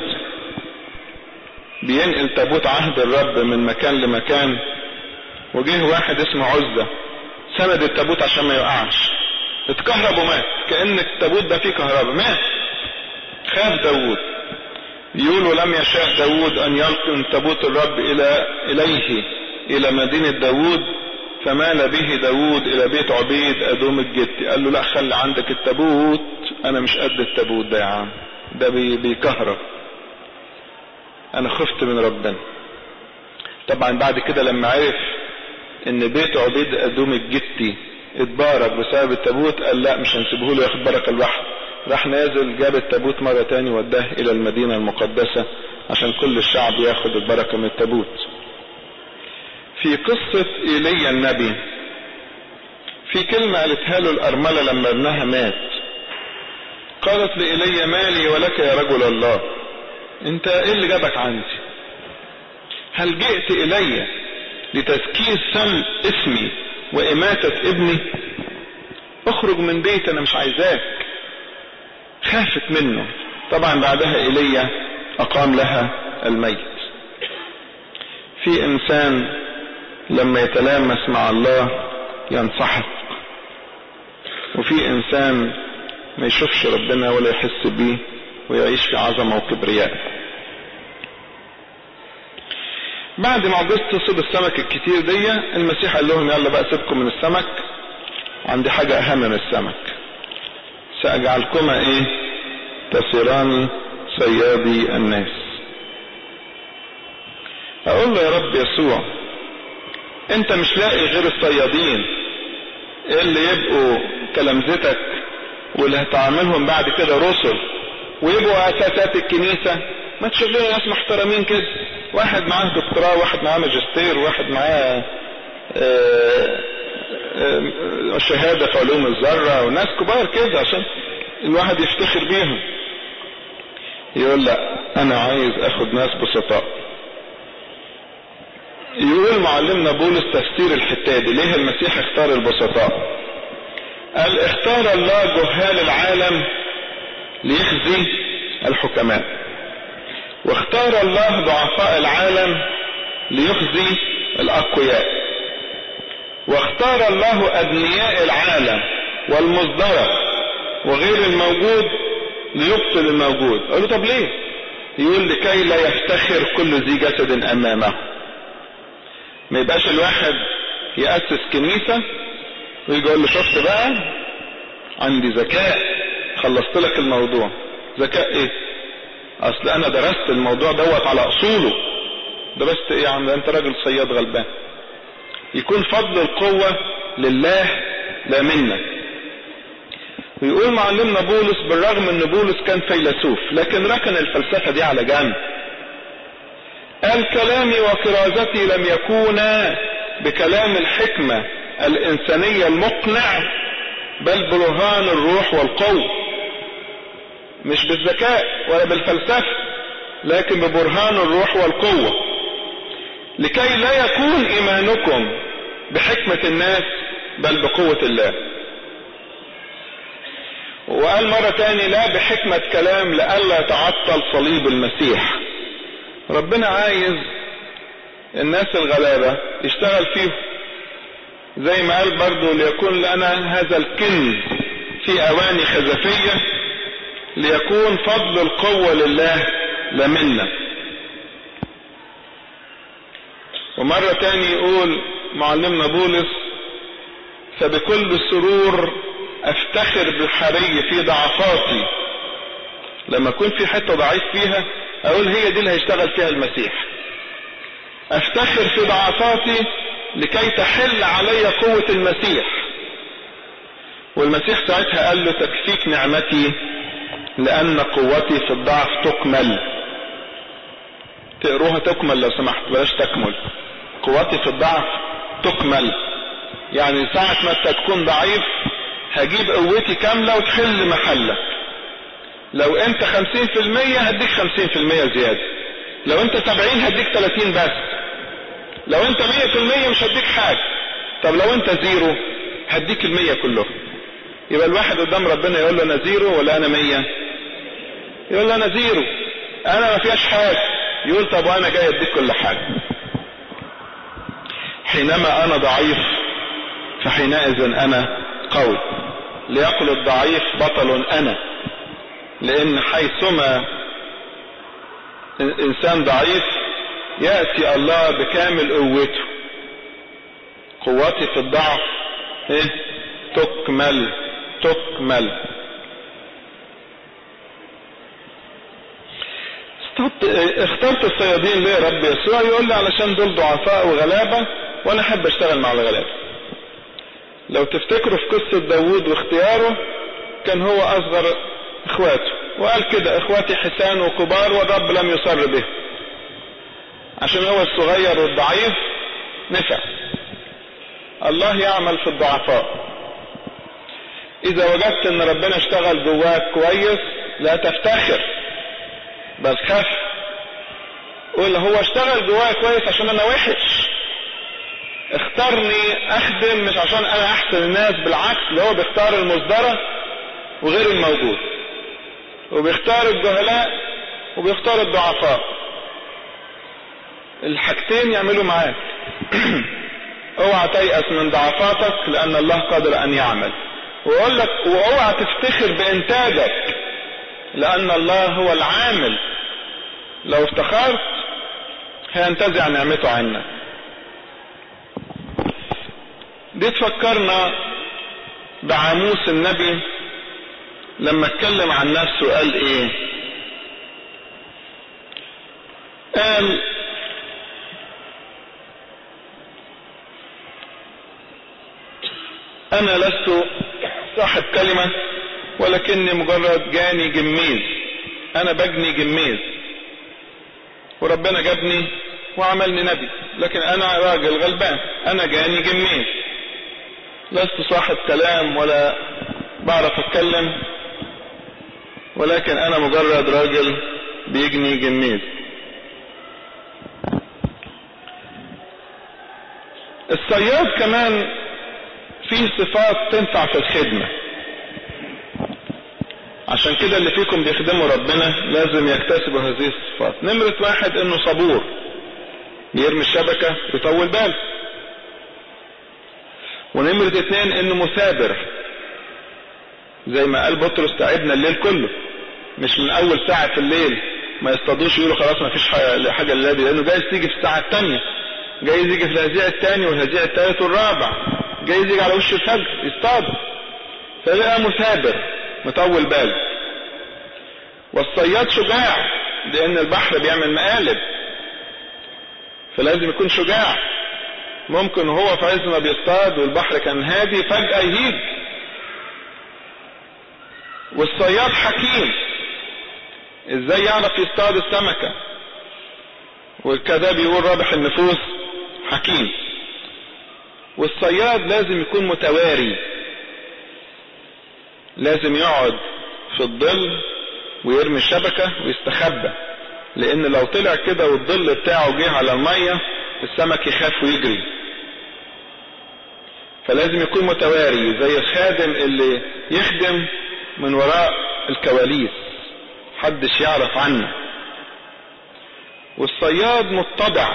بينقل تابوت عهد الرب من مكان لمكان وجه واحد اسمه عزة سند التابوت عشان ما يقعش اتكهرب ومات كأن التابوت ده فيه كهرباء مات خاف داوود يقول ولم يشاء داود أن يلقن تابوت الرب إلى إليه إلى مدينة داود فمال به داود إلى بيت عبيد أدوم الجت قال له لا خلي عندك التابوت أنا مش قد التابوت ده يا عم ده بي بيكهرب أنا خفت من ربنا طبعا بعد كده لما عرف إن بيت عبيد أدوم الجتي اتبارك بسبب التابوت قال لا مش هنسيبه له ياخد بركة لوحده راح نازل جاب التابوت مرة تاني وداه الى المدينة المقدسة عشان كل الشعب ياخد البركة من التابوت في قصة ايليا النبي في كلمة قالتها له الارملة لما ابنها مات قالت لإيليا مالي ولك يا رجل الله انت ايه اللي جابك عندي هل جئت الي لتزكير سم اسمي واماتة ابني اخرج من بيت انا مش عايزاك خافت منه طبعا بعدها ايليا اقام لها الميت في انسان لما يتلامس مع الله ينسحق وفي انسان ما يشوفش ربنا ولا يحس بيه ويعيش في عظمه وكبرياء بعد معجزة تصيب السمك الكتير دي المسيح قال لهم يلا بقى سيبكم من السمك عندي حاجة أهم من السمك سأجعلكما إيه تصيران صيادي الناس أقول له يا رب يسوع أنت مش لاقي غير الصيادين اللي يبقوا تلامذتك واللي هتعاملهم بعد كده رسل ويبقوا أساسات الكنيسة ما تشوف لنا ناس محترمين كده واحد معاه دكتوراه واحد معاه ماجستير واحد معاه شهادة في علوم الذرة وناس كبار كده عشان الواحد يفتخر بيهم يقول لا انا عايز اخد ناس بسطاء يقول معلمنا بولس تفسير الحتة دي ليه المسيح اختار البسطاء قال اختار الله جهال العالم ليخزي الحكماء واختار الله ضعفاء العالم ليخزي الاقوياء واختار الله ابنياء العالم والمصدرة وغير الموجود ليبطل الموجود قالوا طب ليه يقول لكي لا يفتخر كل ذي جسد امامه ما يبقاش الواحد يأسس كنيسة ويجي يقول له شفت بقى عندي ذكاء خلصت لك الموضوع ذكاء ايه اصل انا درست الموضوع دوت على اصوله درست ايه يا عم ده انت راجل صياد غلبان يكون فضل القوة لله لا منا ويقول معلمنا بولس بالرغم ان بولس كان فيلسوف لكن ركن الفلسفة دي على جنب قال كلامي وكرازتي لم يكونا بكلام الحكمة الإنسانية المقنع بل برهان الروح والقوة مش بالذكاء ولا بالفلسفة لكن ببرهان الروح والقوة لكي لا يكون إيمانكم بحكمة الناس بل بقوة الله وقال مرة تاني لا بحكمة كلام لئلا تعطل صليب المسيح ربنا عايز الناس الغلابة يشتغل فيهم زي ما قال برضو ليكون لنا هذا الكنز في اواني خزفية ليكون فضل القوة لله لا منا ومرة تاني يقول معلمنا بولس فبكل سرور افتخر بالحري في ضعفاتي لما اكون في حتة ضعيف فيها اقول هي دي اللي هيشتغل فيها المسيح افتخر في ضعفاتي لكي تحل علي قوة المسيح والمسيح ساعتها قال له تكفيك نعمتي لان قوتي في الضعف تكمل تقروها تكمل لو سمحت بلاش تكمل قوتي في الضعف تكمل يعني ساعة ما انت تكون ضعيف هجيب قوتي كاملة وتحل محلك لو انت خمسين في المية هديك خمسين في المية زيادة لو انت سبعين هديك تلاتين بس لو انت مية في المية مش هديك حاجة طب لو انت زيرو هديك المية كله يبقى الواحد قدام ربنا يقول له انا زيرو ولا انا مية يقول له انا زيرو انا ما فيهاش حاجة يقول طب وانا جاي اديك كل حاجة حينما انا ضعيف فحينئذ انا قوي ليقل الضعيف بطل انا لان حيثما انسان ضعيف يأتي الله بكامل قوته قوتي في الضعف ايه تكمل تكمل اخترت الصيادين ليه رب يسوع يقول لي علشان دول ضعفاء وغلابة وانا احب اشتغل مع الغلابة لو تفتكروا في قصة داوود واختياره كان هو اصغر اخواته وقال كده اخواتي حسان وكبار والرب لم يصر به عشان هو الصغير والضعيف نفع الله يعمل في الضعفاء اذا وجدت ان ربنا اشتغل جواك كويس لا تفتخر بل خف قول هو اشتغل جوايا كويس عشان انا وحش اختارني اخدم مش عشان انا احسن الناس بالعكس اللي هو بيختار المصدرة وغير الموجود وبيختار الجهلاء وبيختار الضعفاء الحاجتين يعملوا معاك اوعى تيأس من ضعفاتك لان الله قادر ان يعمل واقول لك واوعى تفتخر بانتاجك لان الله هو العامل لو افتخرت هينتزع نعمته عنك دي تفكرنا بعاموس النبي لما اتكلم عن نفسه قال ايه قال انا لست صاحب كلمة ولكني مجرد جاني جميز انا بجني جميز وربنا جابني وعملني نبي لكن انا راجل غلبان انا جاني جميز لست صاحب كلام ولا بعرف اتكلم ولكن انا مجرد راجل بيجني جميز الصياد كمان في صفات تنفع في الخدمة عشان كده اللي فيكم بيخدموا ربنا لازم يكتسبوا هذه الصفات نمرة واحد انه صبور بيرمي الشبكة يطول باله ونمرة اتنين انه مثابر زي ما قال بطرس تعبنا الليل كله مش من اول ساعة في الليل ما يصطادوش يقولوا خلاص ما فيش حاجة لله لانه جايز تيجي في الساعة التانية جايز يجي في الهزيع الثاني والهزيع الثالث والرابع جايز يجي على وش الفجر يصطادوا فبقى مثابر مطول باله والصياد شجاع لان البحر بيعمل مقالب فلازم يكون شجاع ممكن هو في عز ما بيصطاد والبحر كان هادي فجأة يهيج والصياد حكيم ازاي يعرف يصطاد السمكة والكذا بيقول رابح النفوس حكيم والصياد لازم يكون متواري لازم يقعد في الظل ويرمي الشبكة ويستخبى لان لو طلع كده والظل بتاعه جه على المية السمك يخاف ويجري فلازم يكون متواري زي الخادم اللي يخدم من وراء الكواليس محدش يعرف عنه والصياد متضع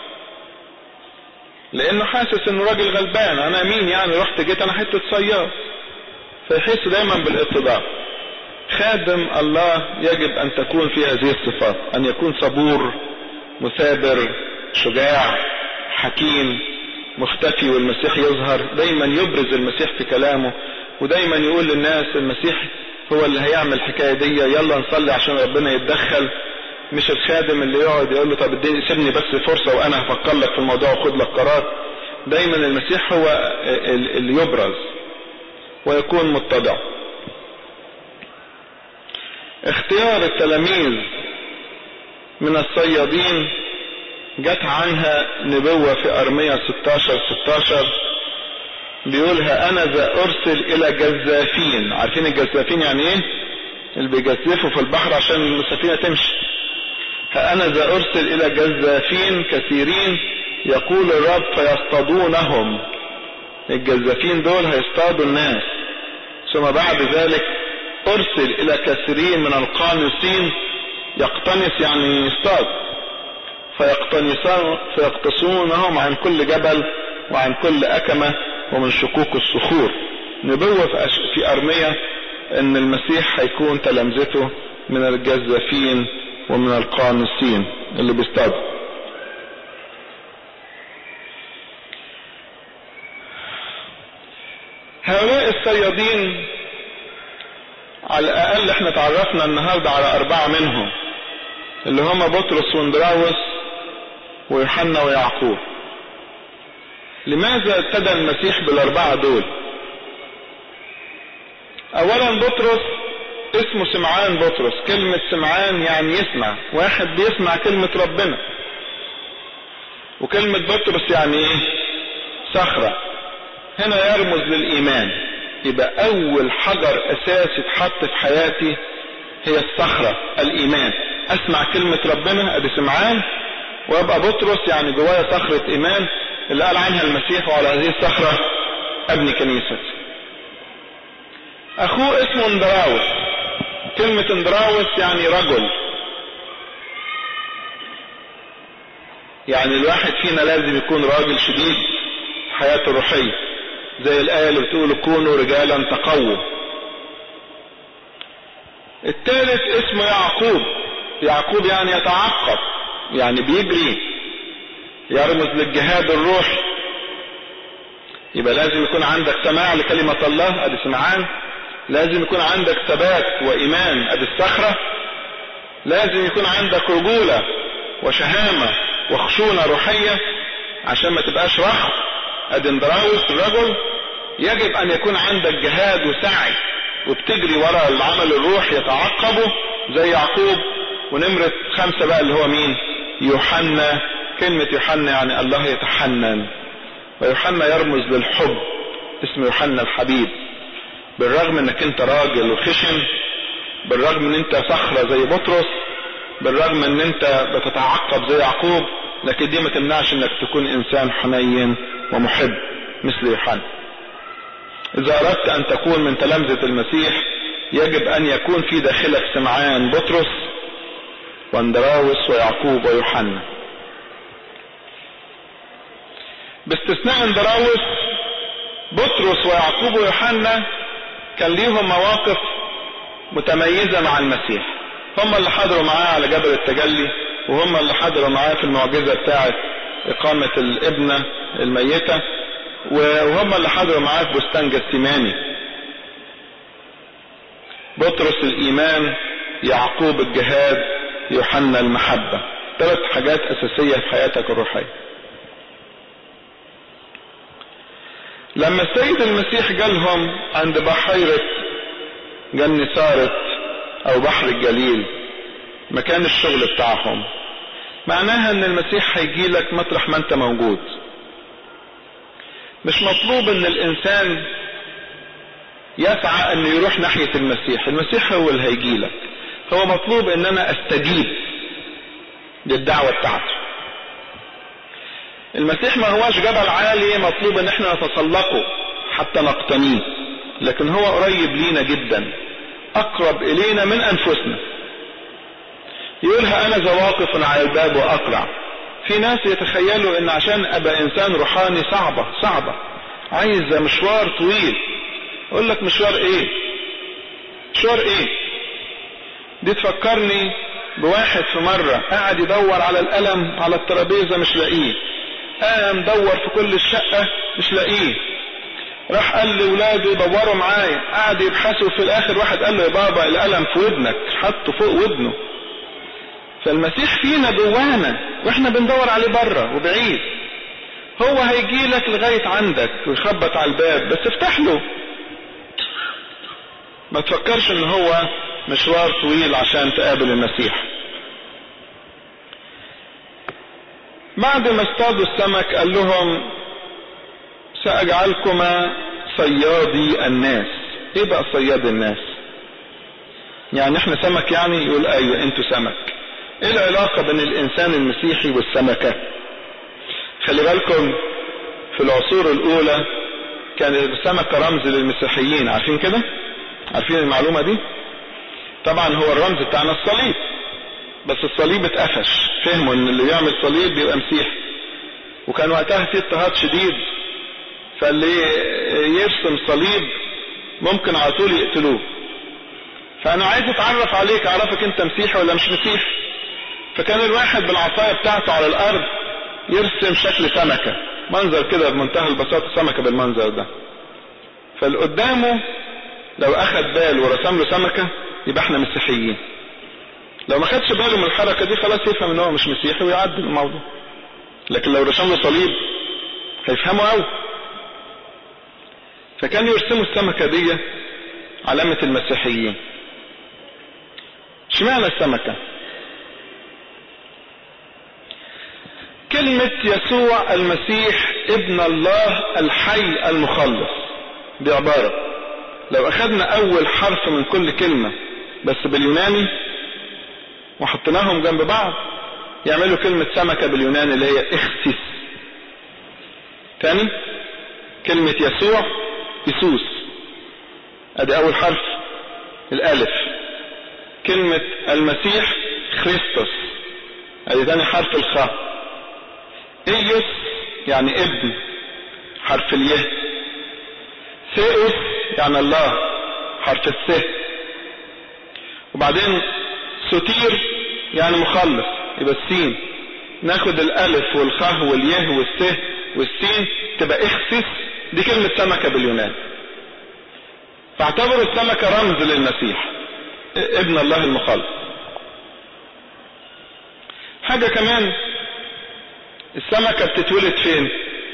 لانه حاسس انه راجل غلبان انا مين يعني رحت جيت انا حته صياد فيحس دايما بالاتضاع خادم الله يجب ان تكون في هذه الصفات ان يكون صبور مثابر شجاع حكيم مختفي والمسيح يظهر دايما يبرز المسيح في كلامه ودايما يقول للناس المسيح هو اللي هيعمل الحكايه دي يلا نصلي عشان ربنا يتدخل مش الخادم اللي يقعد يقول له طب اديني سيبني بس فرصه وانا هفكر لك في الموضوع وخد لك قرار دايما المسيح هو اللي يبرز ويكون متضع اختيار التلاميذ من الصيادين جت عنها نبوة في أرمية 16 16 بيقولها أنا ذا أرسل إلى جزافين عارفين الجزافين يعني إيه؟ اللي بيجزفوا في البحر عشان السفينة تمشي ها أنا ذا أرسل إلى جزافين كثيرين يقول الرب فيصطادونهم الجزافين دول هيصطادوا الناس ثم بعد ذلك أرسل إلى كثيرين من القانسين يقتنس يعني يصطاد فيقتنسون فيقتصونهم عن كل جبل وعن كل أكمة ومن شقوق الصخور نبوة في أرمية أن المسيح هيكون تلامذته من الجزافين ومن القانسين اللي بيصطادوا هؤلاء الصيادين على الأقل احنا تعرفنا النهاردة على أربعة منهم اللي هم بطرس واندراوس ويوحنا ويعقوب لماذا ابتدى المسيح بالأربعة دول أولا بطرس اسمه سمعان بطرس كلمة سمعان يعني يسمع واحد بيسمع كلمة ربنا وكلمة بطرس يعني ايه صخرة هنا يرمز للإيمان يبقى أول حجر أساس يتحط في حياتي هي الصخرة الإيمان أسمع كلمة ربنا أدي سمعان وأبقى بطرس يعني جوايا صخرة إيمان اللي قال عنها المسيح وعلى هذه الصخرة أبني كنيستي أخوه اسمه اندراوس كلمة اندراوس يعني رجل يعني الواحد فينا لازم يكون راجل شديد حياته الروحية زي الآية اللي بتقول كونوا رجالا تقووا الثالث اسمه يعقوب يعقوب يعني يتعقب يعني بيجري يرمز للجهاد الروحي يبقى لازم يكون عندك سماع لكلمة الله ادي سمعان لازم يكون عندك ثبات وايمان ادي الصخرة لازم يكون عندك رجولة وشهامة وخشونة روحية عشان ما تبقاش رخ ادي اندراوس الرجل يجب ان يكون عندك جهاد وسعي وبتجري ورا العمل الروح يتعقبه زي يعقوب ونمرة خمسة بقى اللي هو مين يوحنا كلمة يوحنا يعني الله يتحنن ويوحنا يرمز للحب اسمه يوحنا الحبيب بالرغم انك انت راجل وخشن بالرغم ان انت صخرة زي بطرس بالرغم ان انت بتتعقب زي يعقوب لكن دي ما تمنعش انك تكون انسان حنين ومحب مثل يوحنا إذا أردت أن تكون من تلامذة المسيح يجب أن يكون في داخلك سمعان بطرس واندراوس ويعقوب ويوحنا باستثناء اندراوس بطرس ويعقوب ويوحنا كان ليهم مواقف متميزة مع المسيح هم اللي حضروا معاه على جبل التجلي وهم اللي حضروا معاه في المعجزة بتاعة إقامة الابنة الميتة وهم اللي حضروا معاه في بستان جسيماني بطرس الإيمان يعقوب الجهاد يوحنا المحبة ثلاث حاجات أساسية في حياتك الروحية لما السيد المسيح جالهم عند بحيرة جنسارة أو بحر الجليل مكان الشغل بتاعهم معناها ان المسيح هيجي لك مطرح ما انت موجود مش مطلوب ان الانسان يسعى انه يروح ناحية المسيح المسيح هو اللي هيجي لك هو مطلوب ان انا استجيب للدعوة بتاعته المسيح ما هواش جبل عالي مطلوب ان احنا نتسلقه حتى نقتنيه لكن هو قريب لينا جدا اقرب الينا من انفسنا يقولها انا ذا واقف على الباب واقرع في ناس يتخيلوا ان عشان ابقى انسان روحاني صعبة صعبة عايز مشوار طويل اقول لك مشوار ايه مشوار ايه دي تفكرني بواحد في مرة قاعد يدور على القلم على الترابيزة مش لاقيه قام دور في كل الشقة مش لاقيه راح قال لولاده يدوروا معايا قعد يبحثوا في الاخر واحد قال له يا بابا القلم في ودنك حطه فوق ودنه فالمسيح فينا جوانا واحنا بندور عليه بره وبعيد هو هيجي لك لغاية عندك ويخبط على الباب بس افتح له ما تفكرش ان هو مشوار طويل عشان تقابل المسيح بعد ما اصطادوا السمك قال لهم سأجعلكما صيادي الناس ايه بقى صياد الناس يعني احنا سمك يعني يقول ايوه انتوا سمك ايه العلاقة بين الانسان المسيحي والسمكة خلي بالكم في العصور الاولى كان السمكة رمز للمسيحيين عارفين كده عارفين المعلومة دي طبعا هو الرمز بتاعنا الصليب بس الصليب اتقفش فهموا ان اللي يعمل صليب بيبقى مسيحي وكان وقتها في اضطهاد شديد فاللي يرسم صليب ممكن على طول يقتلوه فانا عايز اتعرف عليك اعرفك انت مسيحي ولا مش مسيحي فكان الواحد بالعصاية بتاعته على الارض يرسم شكل سمكة منظر كده بمنتهى البساطة سمكة بالمنظر ده فاللي قدامه لو اخد باله ورسم له سمكة يبقى احنا مسيحيين لو ما خدش باله من الحركة دي خلاص يفهم ان هو مش مسيحي ويعدي الموضوع لكن لو رسم له صليب هيفهمه قوي فكانوا يرسموا السمكة دي علامة المسيحيين اشمعنى السمكة كلمة يسوع المسيح ابن الله الحي المخلص دي عبارة لو اخدنا اول حرف من كل كلمة بس باليوناني وحطيناهم جنب بعض يعملوا كلمة سمكة باليوناني اللي هي اخسس تاني كلمة يسوع يسوس ادي اول حرف الالف كلمة المسيح خريستوس ادي تاني حرف الخاء ايوس يعني ابن حرف اليه ثيوس يعني الله حرف الث وبعدين ستير يعني مخلص يبقى السين ناخد الالف والخاء واليه والث والسين تبقى اخسس دي كلمة سمكة باليونان فاعتبروا السمكة رمز للمسيح ابن الله المخلص حاجة كمان السمكة بتتولد فين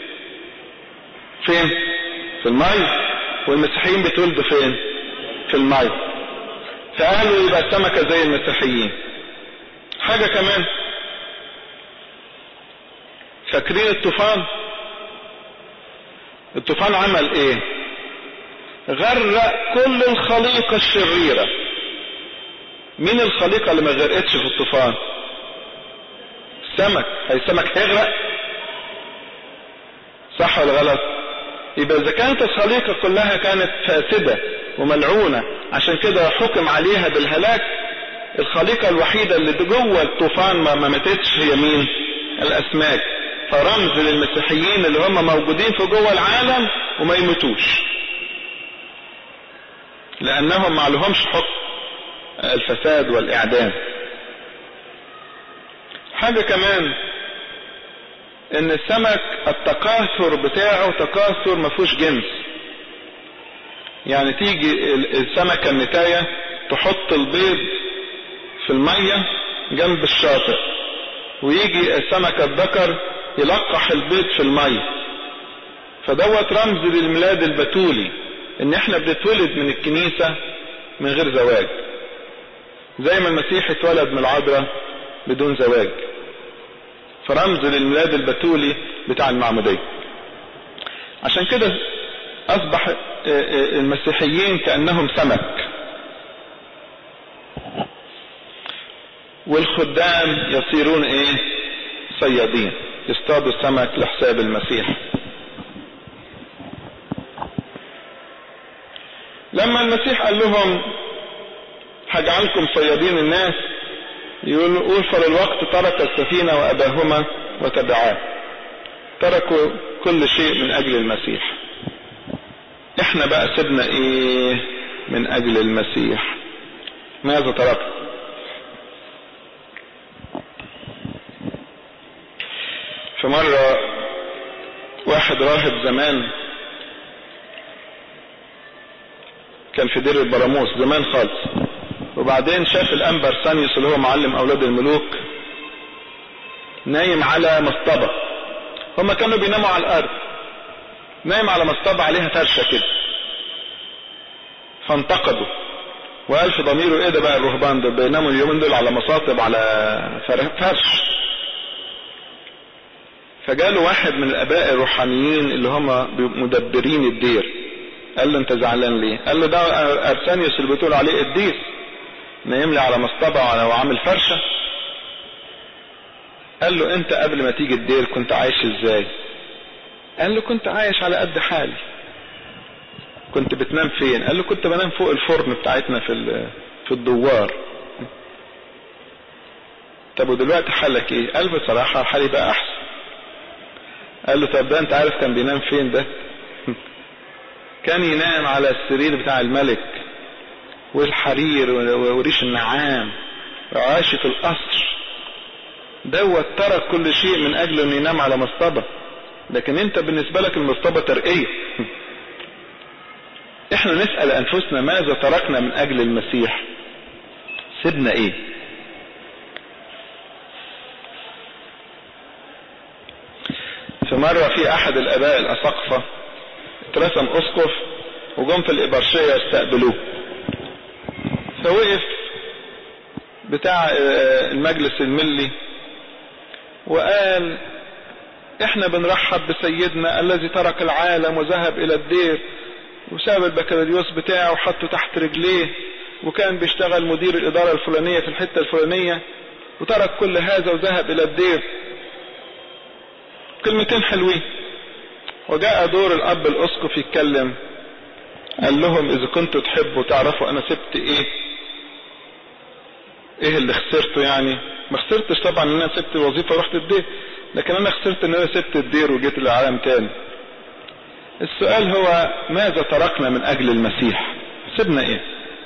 فين في الماء والمسيحيين بيتولدوا فين في الماء فقالوا يبقى السمكة زي المسيحيين حاجة كمان فاكرين الطوفان الطوفان عمل ايه غرق كل الخليقة الشريرة مين الخليقة اللي ما غرقتش في الطوفان السمك هي السمك هيغرق صح ولا غلط يبقى اذا كانت الخليقة كلها كانت فاسدة وملعونة عشان كده حكم عليها بالهلاك الخليقة الوحيدة اللي جوه الطوفان ما ما ماتتش هي مين الاسماك فرمز للمسيحيين اللي هم موجودين في جوه العالم وما يموتوش لانهم ما لهمش حكم الفساد والاعدام حاجة كمان ان السمك التكاثر بتاعه تكاثر ما فيهوش جنس يعني تيجي السمكة النتاية تحط البيض في المية جنب الشاطئ ويجي السمكة الذكر يلقح البيض في المية فدوت رمز للميلاد البتولي ان احنا بنتولد من الكنيسة من غير زواج زي ما المسيح اتولد من العذراء بدون زواج فرمز للميلاد البتولي بتاع المعمودية عشان كده اصبح المسيحيين كأنهم سمك والخدام يصيرون ايه صيادين يصطادوا السمك لحساب المسيح لما المسيح قال لهم هجعلكم صيادين الناس يقول فللوقت ترك السفينة وأباهما وتبعاه تركوا كل شيء من أجل المسيح احنا بقى سيبنا ايه من أجل المسيح ماذا تركنا في مرة واحد راهب زمان كان في دير البراموس زمان خالص وبعدين شاف الانبر سانيوس اللي هو معلم اولاد الملوك نايم على مصطبة هما كانوا بيناموا على الارض نايم على مصطبة عليها فرشة كده فانتقدوا وقال في ضميره ايه ده بقى الرهبان دول بيناموا اليومين دول على مصاطب على فرش فجاله واحد من الاباء الروحانيين اللي هم مدبرين الدير قال له انت زعلان ليه قال له ده ارسانيوس اللي بتقول عليه قديس نايم لي على مصطبة وعامل فرشة قال له انت قبل ما تيجي الدير كنت عايش ازاي قال له كنت عايش على قد حالي كنت بتنام فين قال له كنت بنام فوق الفرن بتاعتنا في في الدوار طب ودلوقتي حالك ايه قال بصراحة حالي بقى احسن قال له طب ده انت عارف كان بينام فين ده كان ينام على السرير بتاع الملك والحرير وريش النعام وعاشة القصر دوت ترك كل شيء من اجل انه ينام على مصطبة لكن انت بالنسبة لك المصطبة ترقية احنا نسأل انفسنا ماذا تركنا من اجل المسيح سيبنا ايه في مرة في احد الاباء الاساقفة اترسم اسقف وجم في الابرشية استقبلوه فوقف بتاع المجلس الملي وقال احنا بنرحب بسيدنا الذي ترك العالم وذهب الى الدير وساب البكالوريوس بتاعه وحطه تحت رجليه وكان بيشتغل مدير الادارة الفلانية في الحتة الفلانية وترك كل هذا وذهب الى الدير كلمتين حلوين وجاء دور الاب الاسقف يتكلم قال لهم اذا كنتوا تحبوا تعرفوا انا سبت ايه ايه اللي خسرته يعني ما خسرتش طبعا ان انا سبت الوظيفة ورحت الدير لكن انا خسرت ان انا سبت الدير وجيت للعالم تاني السؤال هو ماذا تركنا من اجل المسيح سيبنا ايه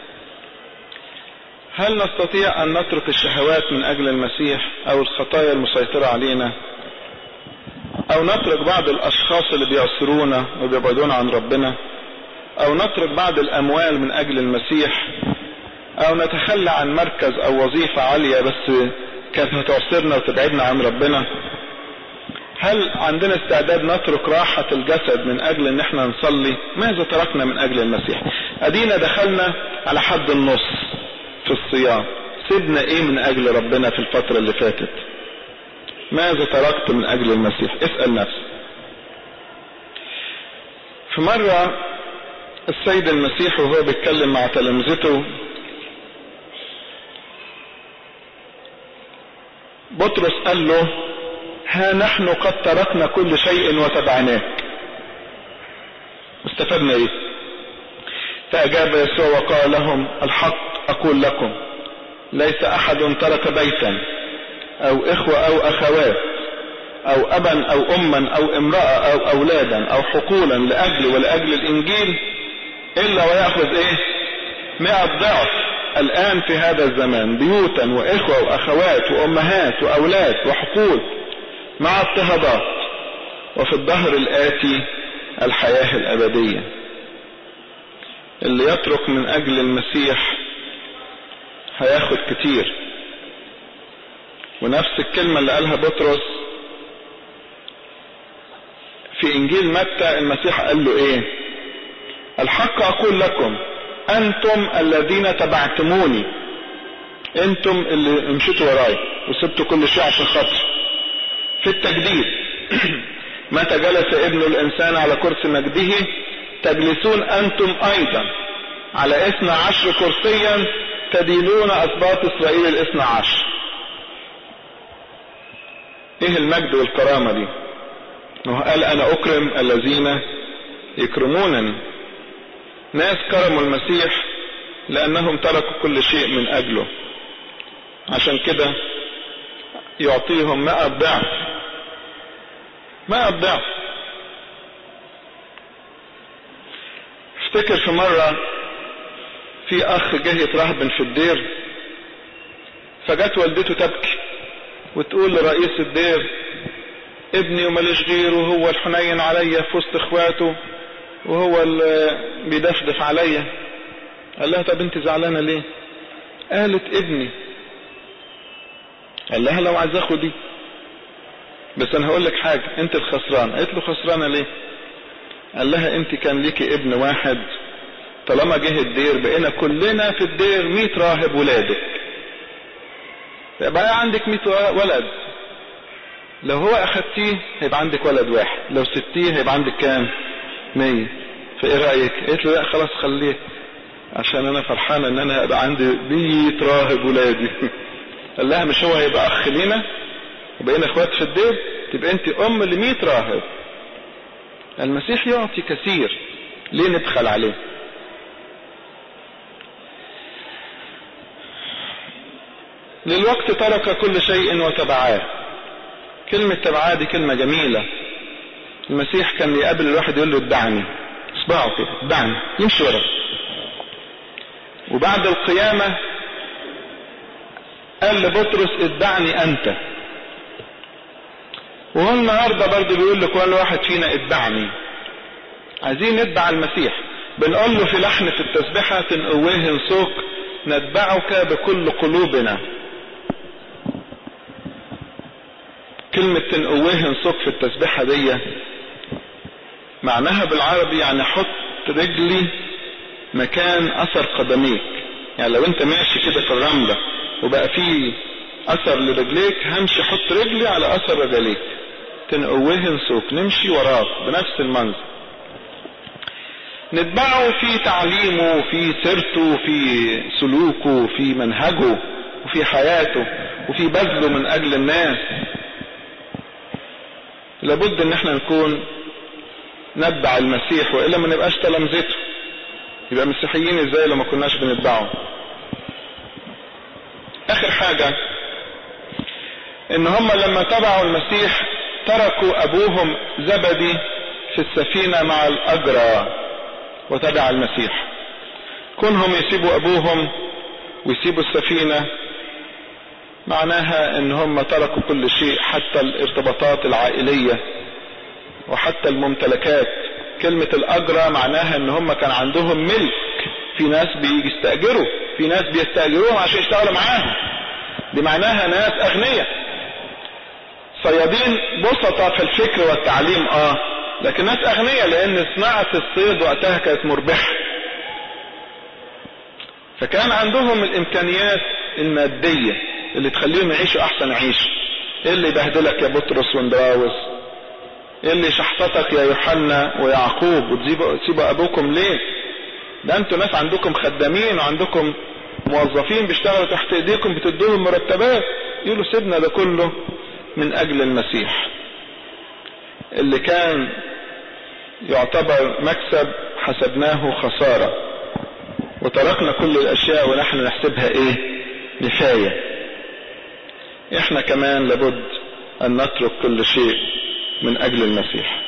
هل نستطيع ان نترك الشهوات من اجل المسيح او الخطايا المسيطرة علينا او نترك بعض الاشخاص اللي بيعصرونا وبيبعدونا عن ربنا او نترك بعض الاموال من اجل المسيح او نتخلى عن مركز او وظيفة عالية بس كانت هتعصرنا وتبعدنا عن ربنا هل عندنا استعداد نترك راحة الجسد من اجل ان احنا نصلي ماذا تركنا من اجل المسيح ادينا دخلنا على حد النص في الصيام سيبنا ايه من اجل ربنا في الفترة اللي فاتت ماذا تركت من اجل المسيح اسأل نفسك في مرة السيد المسيح وهو بيتكلم مع تلامذته بطرس قال له ها نحن قد تركنا كل شيء وتبعناك استفدنا ايه فاجاب يسوع وقال لهم الحق اقول لكم ليس احد ترك بيتا او اخوة او اخوات او ابا او اما او امرأة او اولادا او حقولا لاجل ولاجل الانجيل الا ويأخذ ايه مئة ضعف الان في هذا الزمان بيوتا واخوة واخوات وامهات واولاد وحقول مع اضطهادات وفي الظهر الاتي الحياة الابدية اللي يترك من اجل المسيح هياخد كتير ونفس الكلمة اللي قالها بطرس في انجيل متى المسيح قال له ايه الحق اقول لكم انتم الذين تبعتموني انتم اللي مشيتوا وراي وسبتوا كل شيء عشان خاطر في التجديد متى جلس ابن الانسان على كرسي مجده تجلسون انتم ايضا على اثنى عشر كرسيا تدينون اسباط اسرائيل الاثنى عشر ايه المجد والكرامة دي هو قال انا اكرم الذين يكرمونني ناس كرموا المسيح لانهم تركوا كل شيء من اجله عشان كده يعطيهم مئة ضعف مئة ضعف افتكر في مرة في اخ جه يترهبن في الدير فجت والدته تبكي وتقول لرئيس الدير ابني وماليش غيره وهو الحنين عليا في وسط اخواته وهو اللي بيدفدف عليا قال لها طب انت زعلانه ليه قالت ابني قال لها لو عايز اخدي بس انا هقول لك حاجه انت الخسران قالت له خسرانه ليه قال لها انت كان ليكي ابن واحد طالما جه الدير بقينا كلنا في الدير 100 راهب ولادك يبقى عندك 100 ولد لو هو اخدتيه هيبقى عندك ولد واحد لو ستيه هيبقى عندك كام 100 فايه رايك قالت له لا خلاص خليه عشان انا فرحانه ان انا هيبقى عندي 100 راهب ولادي قال لها مش هو هيبقى اخ لينا وبقينا اخوات في الدير تبقى انت ام ل 100 راهب المسيح يعطي كثير ليه نبخل عليه للوقت ترك كل شيء وتبعاه كلمة تبعاه دي كلمة جميلة المسيح كان يقابل الواحد يقول له اتبعني اصبعه كده اتبعني يمشي وراه وبعد القيامة قال لبطرس اتبعني انت وهو النهارده برضه بيقول لكل واحد فينا اتبعني عايزين نتبع المسيح بنقول له في لحن في التسبيحة تنقويه نسوق نتبعك بكل قلوبنا كلمة تنقويه نسوق في التسبيحة دي معناها بالعربي يعني حط رجلي مكان اثر قدميك يعني لو انت ماشي كده في الرملة وبقى فيه اثر لرجليك همشي حط رجلي على اثر رجليك تنقويه نسوق نمشي وراك بنفس المنظر نتبعه في تعليمه في سيرته في سلوكه في منهجه وفي حياته وفي بذله من اجل الناس لابد ان احنا نكون نتبع المسيح والا ما نبقاش تلامذته يبقى مسيحيين ازاي لو ما كناش بنتبعه اخر حاجة ان هم لما تبعوا المسيح تركوا ابوهم زبدي في السفينة مع الاجرى وتبع المسيح كونهم يسيبوا ابوهم ويسيبوا السفينة معناها ان هم تركوا كل شيء حتى الارتباطات العائلية وحتى الممتلكات كلمة الاجرى معناها ان هم كان عندهم ملك في ناس بيستأجروا في ناس بيستأجروهم عشان يشتغلوا معاهم دي معناها ناس اغنياء صيادين بسطة في الفكر والتعليم اه لكن ناس اغنياء لان صناعة الصيد وقتها كانت مربحة فكان عندهم الامكانيات المادية اللي تخليهم يعيشوا احسن عيشة ايه اللي يبهدلك يا بطرس واندراوس ايه اللي شحطتك يا يوحنا ويعقوب وتسيبوا ابوكم ليه ده انتوا ناس عندكم خدامين وعندكم موظفين بيشتغلوا تحت ايديكم بتدوهم مرتبات يقولوا سيبنا ده كله من اجل المسيح اللي كان يعتبر مكسب حسبناه خسارة وتركنا كل الاشياء ونحن نحسبها ايه نفاية احنا كمان لابد ان نترك كل شيء من اجل المسيح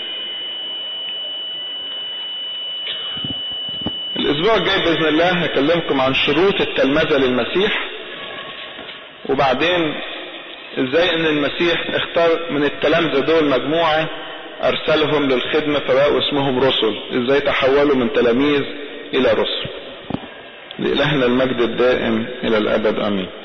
الاسبوع الجاي باذن الله هكلمكم عن شروط التلمذة للمسيح وبعدين ازاي ان المسيح اختار من التلامذة دول مجموعة ارسلهم للخدمة فبقوا اسمهم رسل ازاي تحولوا من تلاميذ الى رسل لإلهنا المجد الدائم الى الابد امين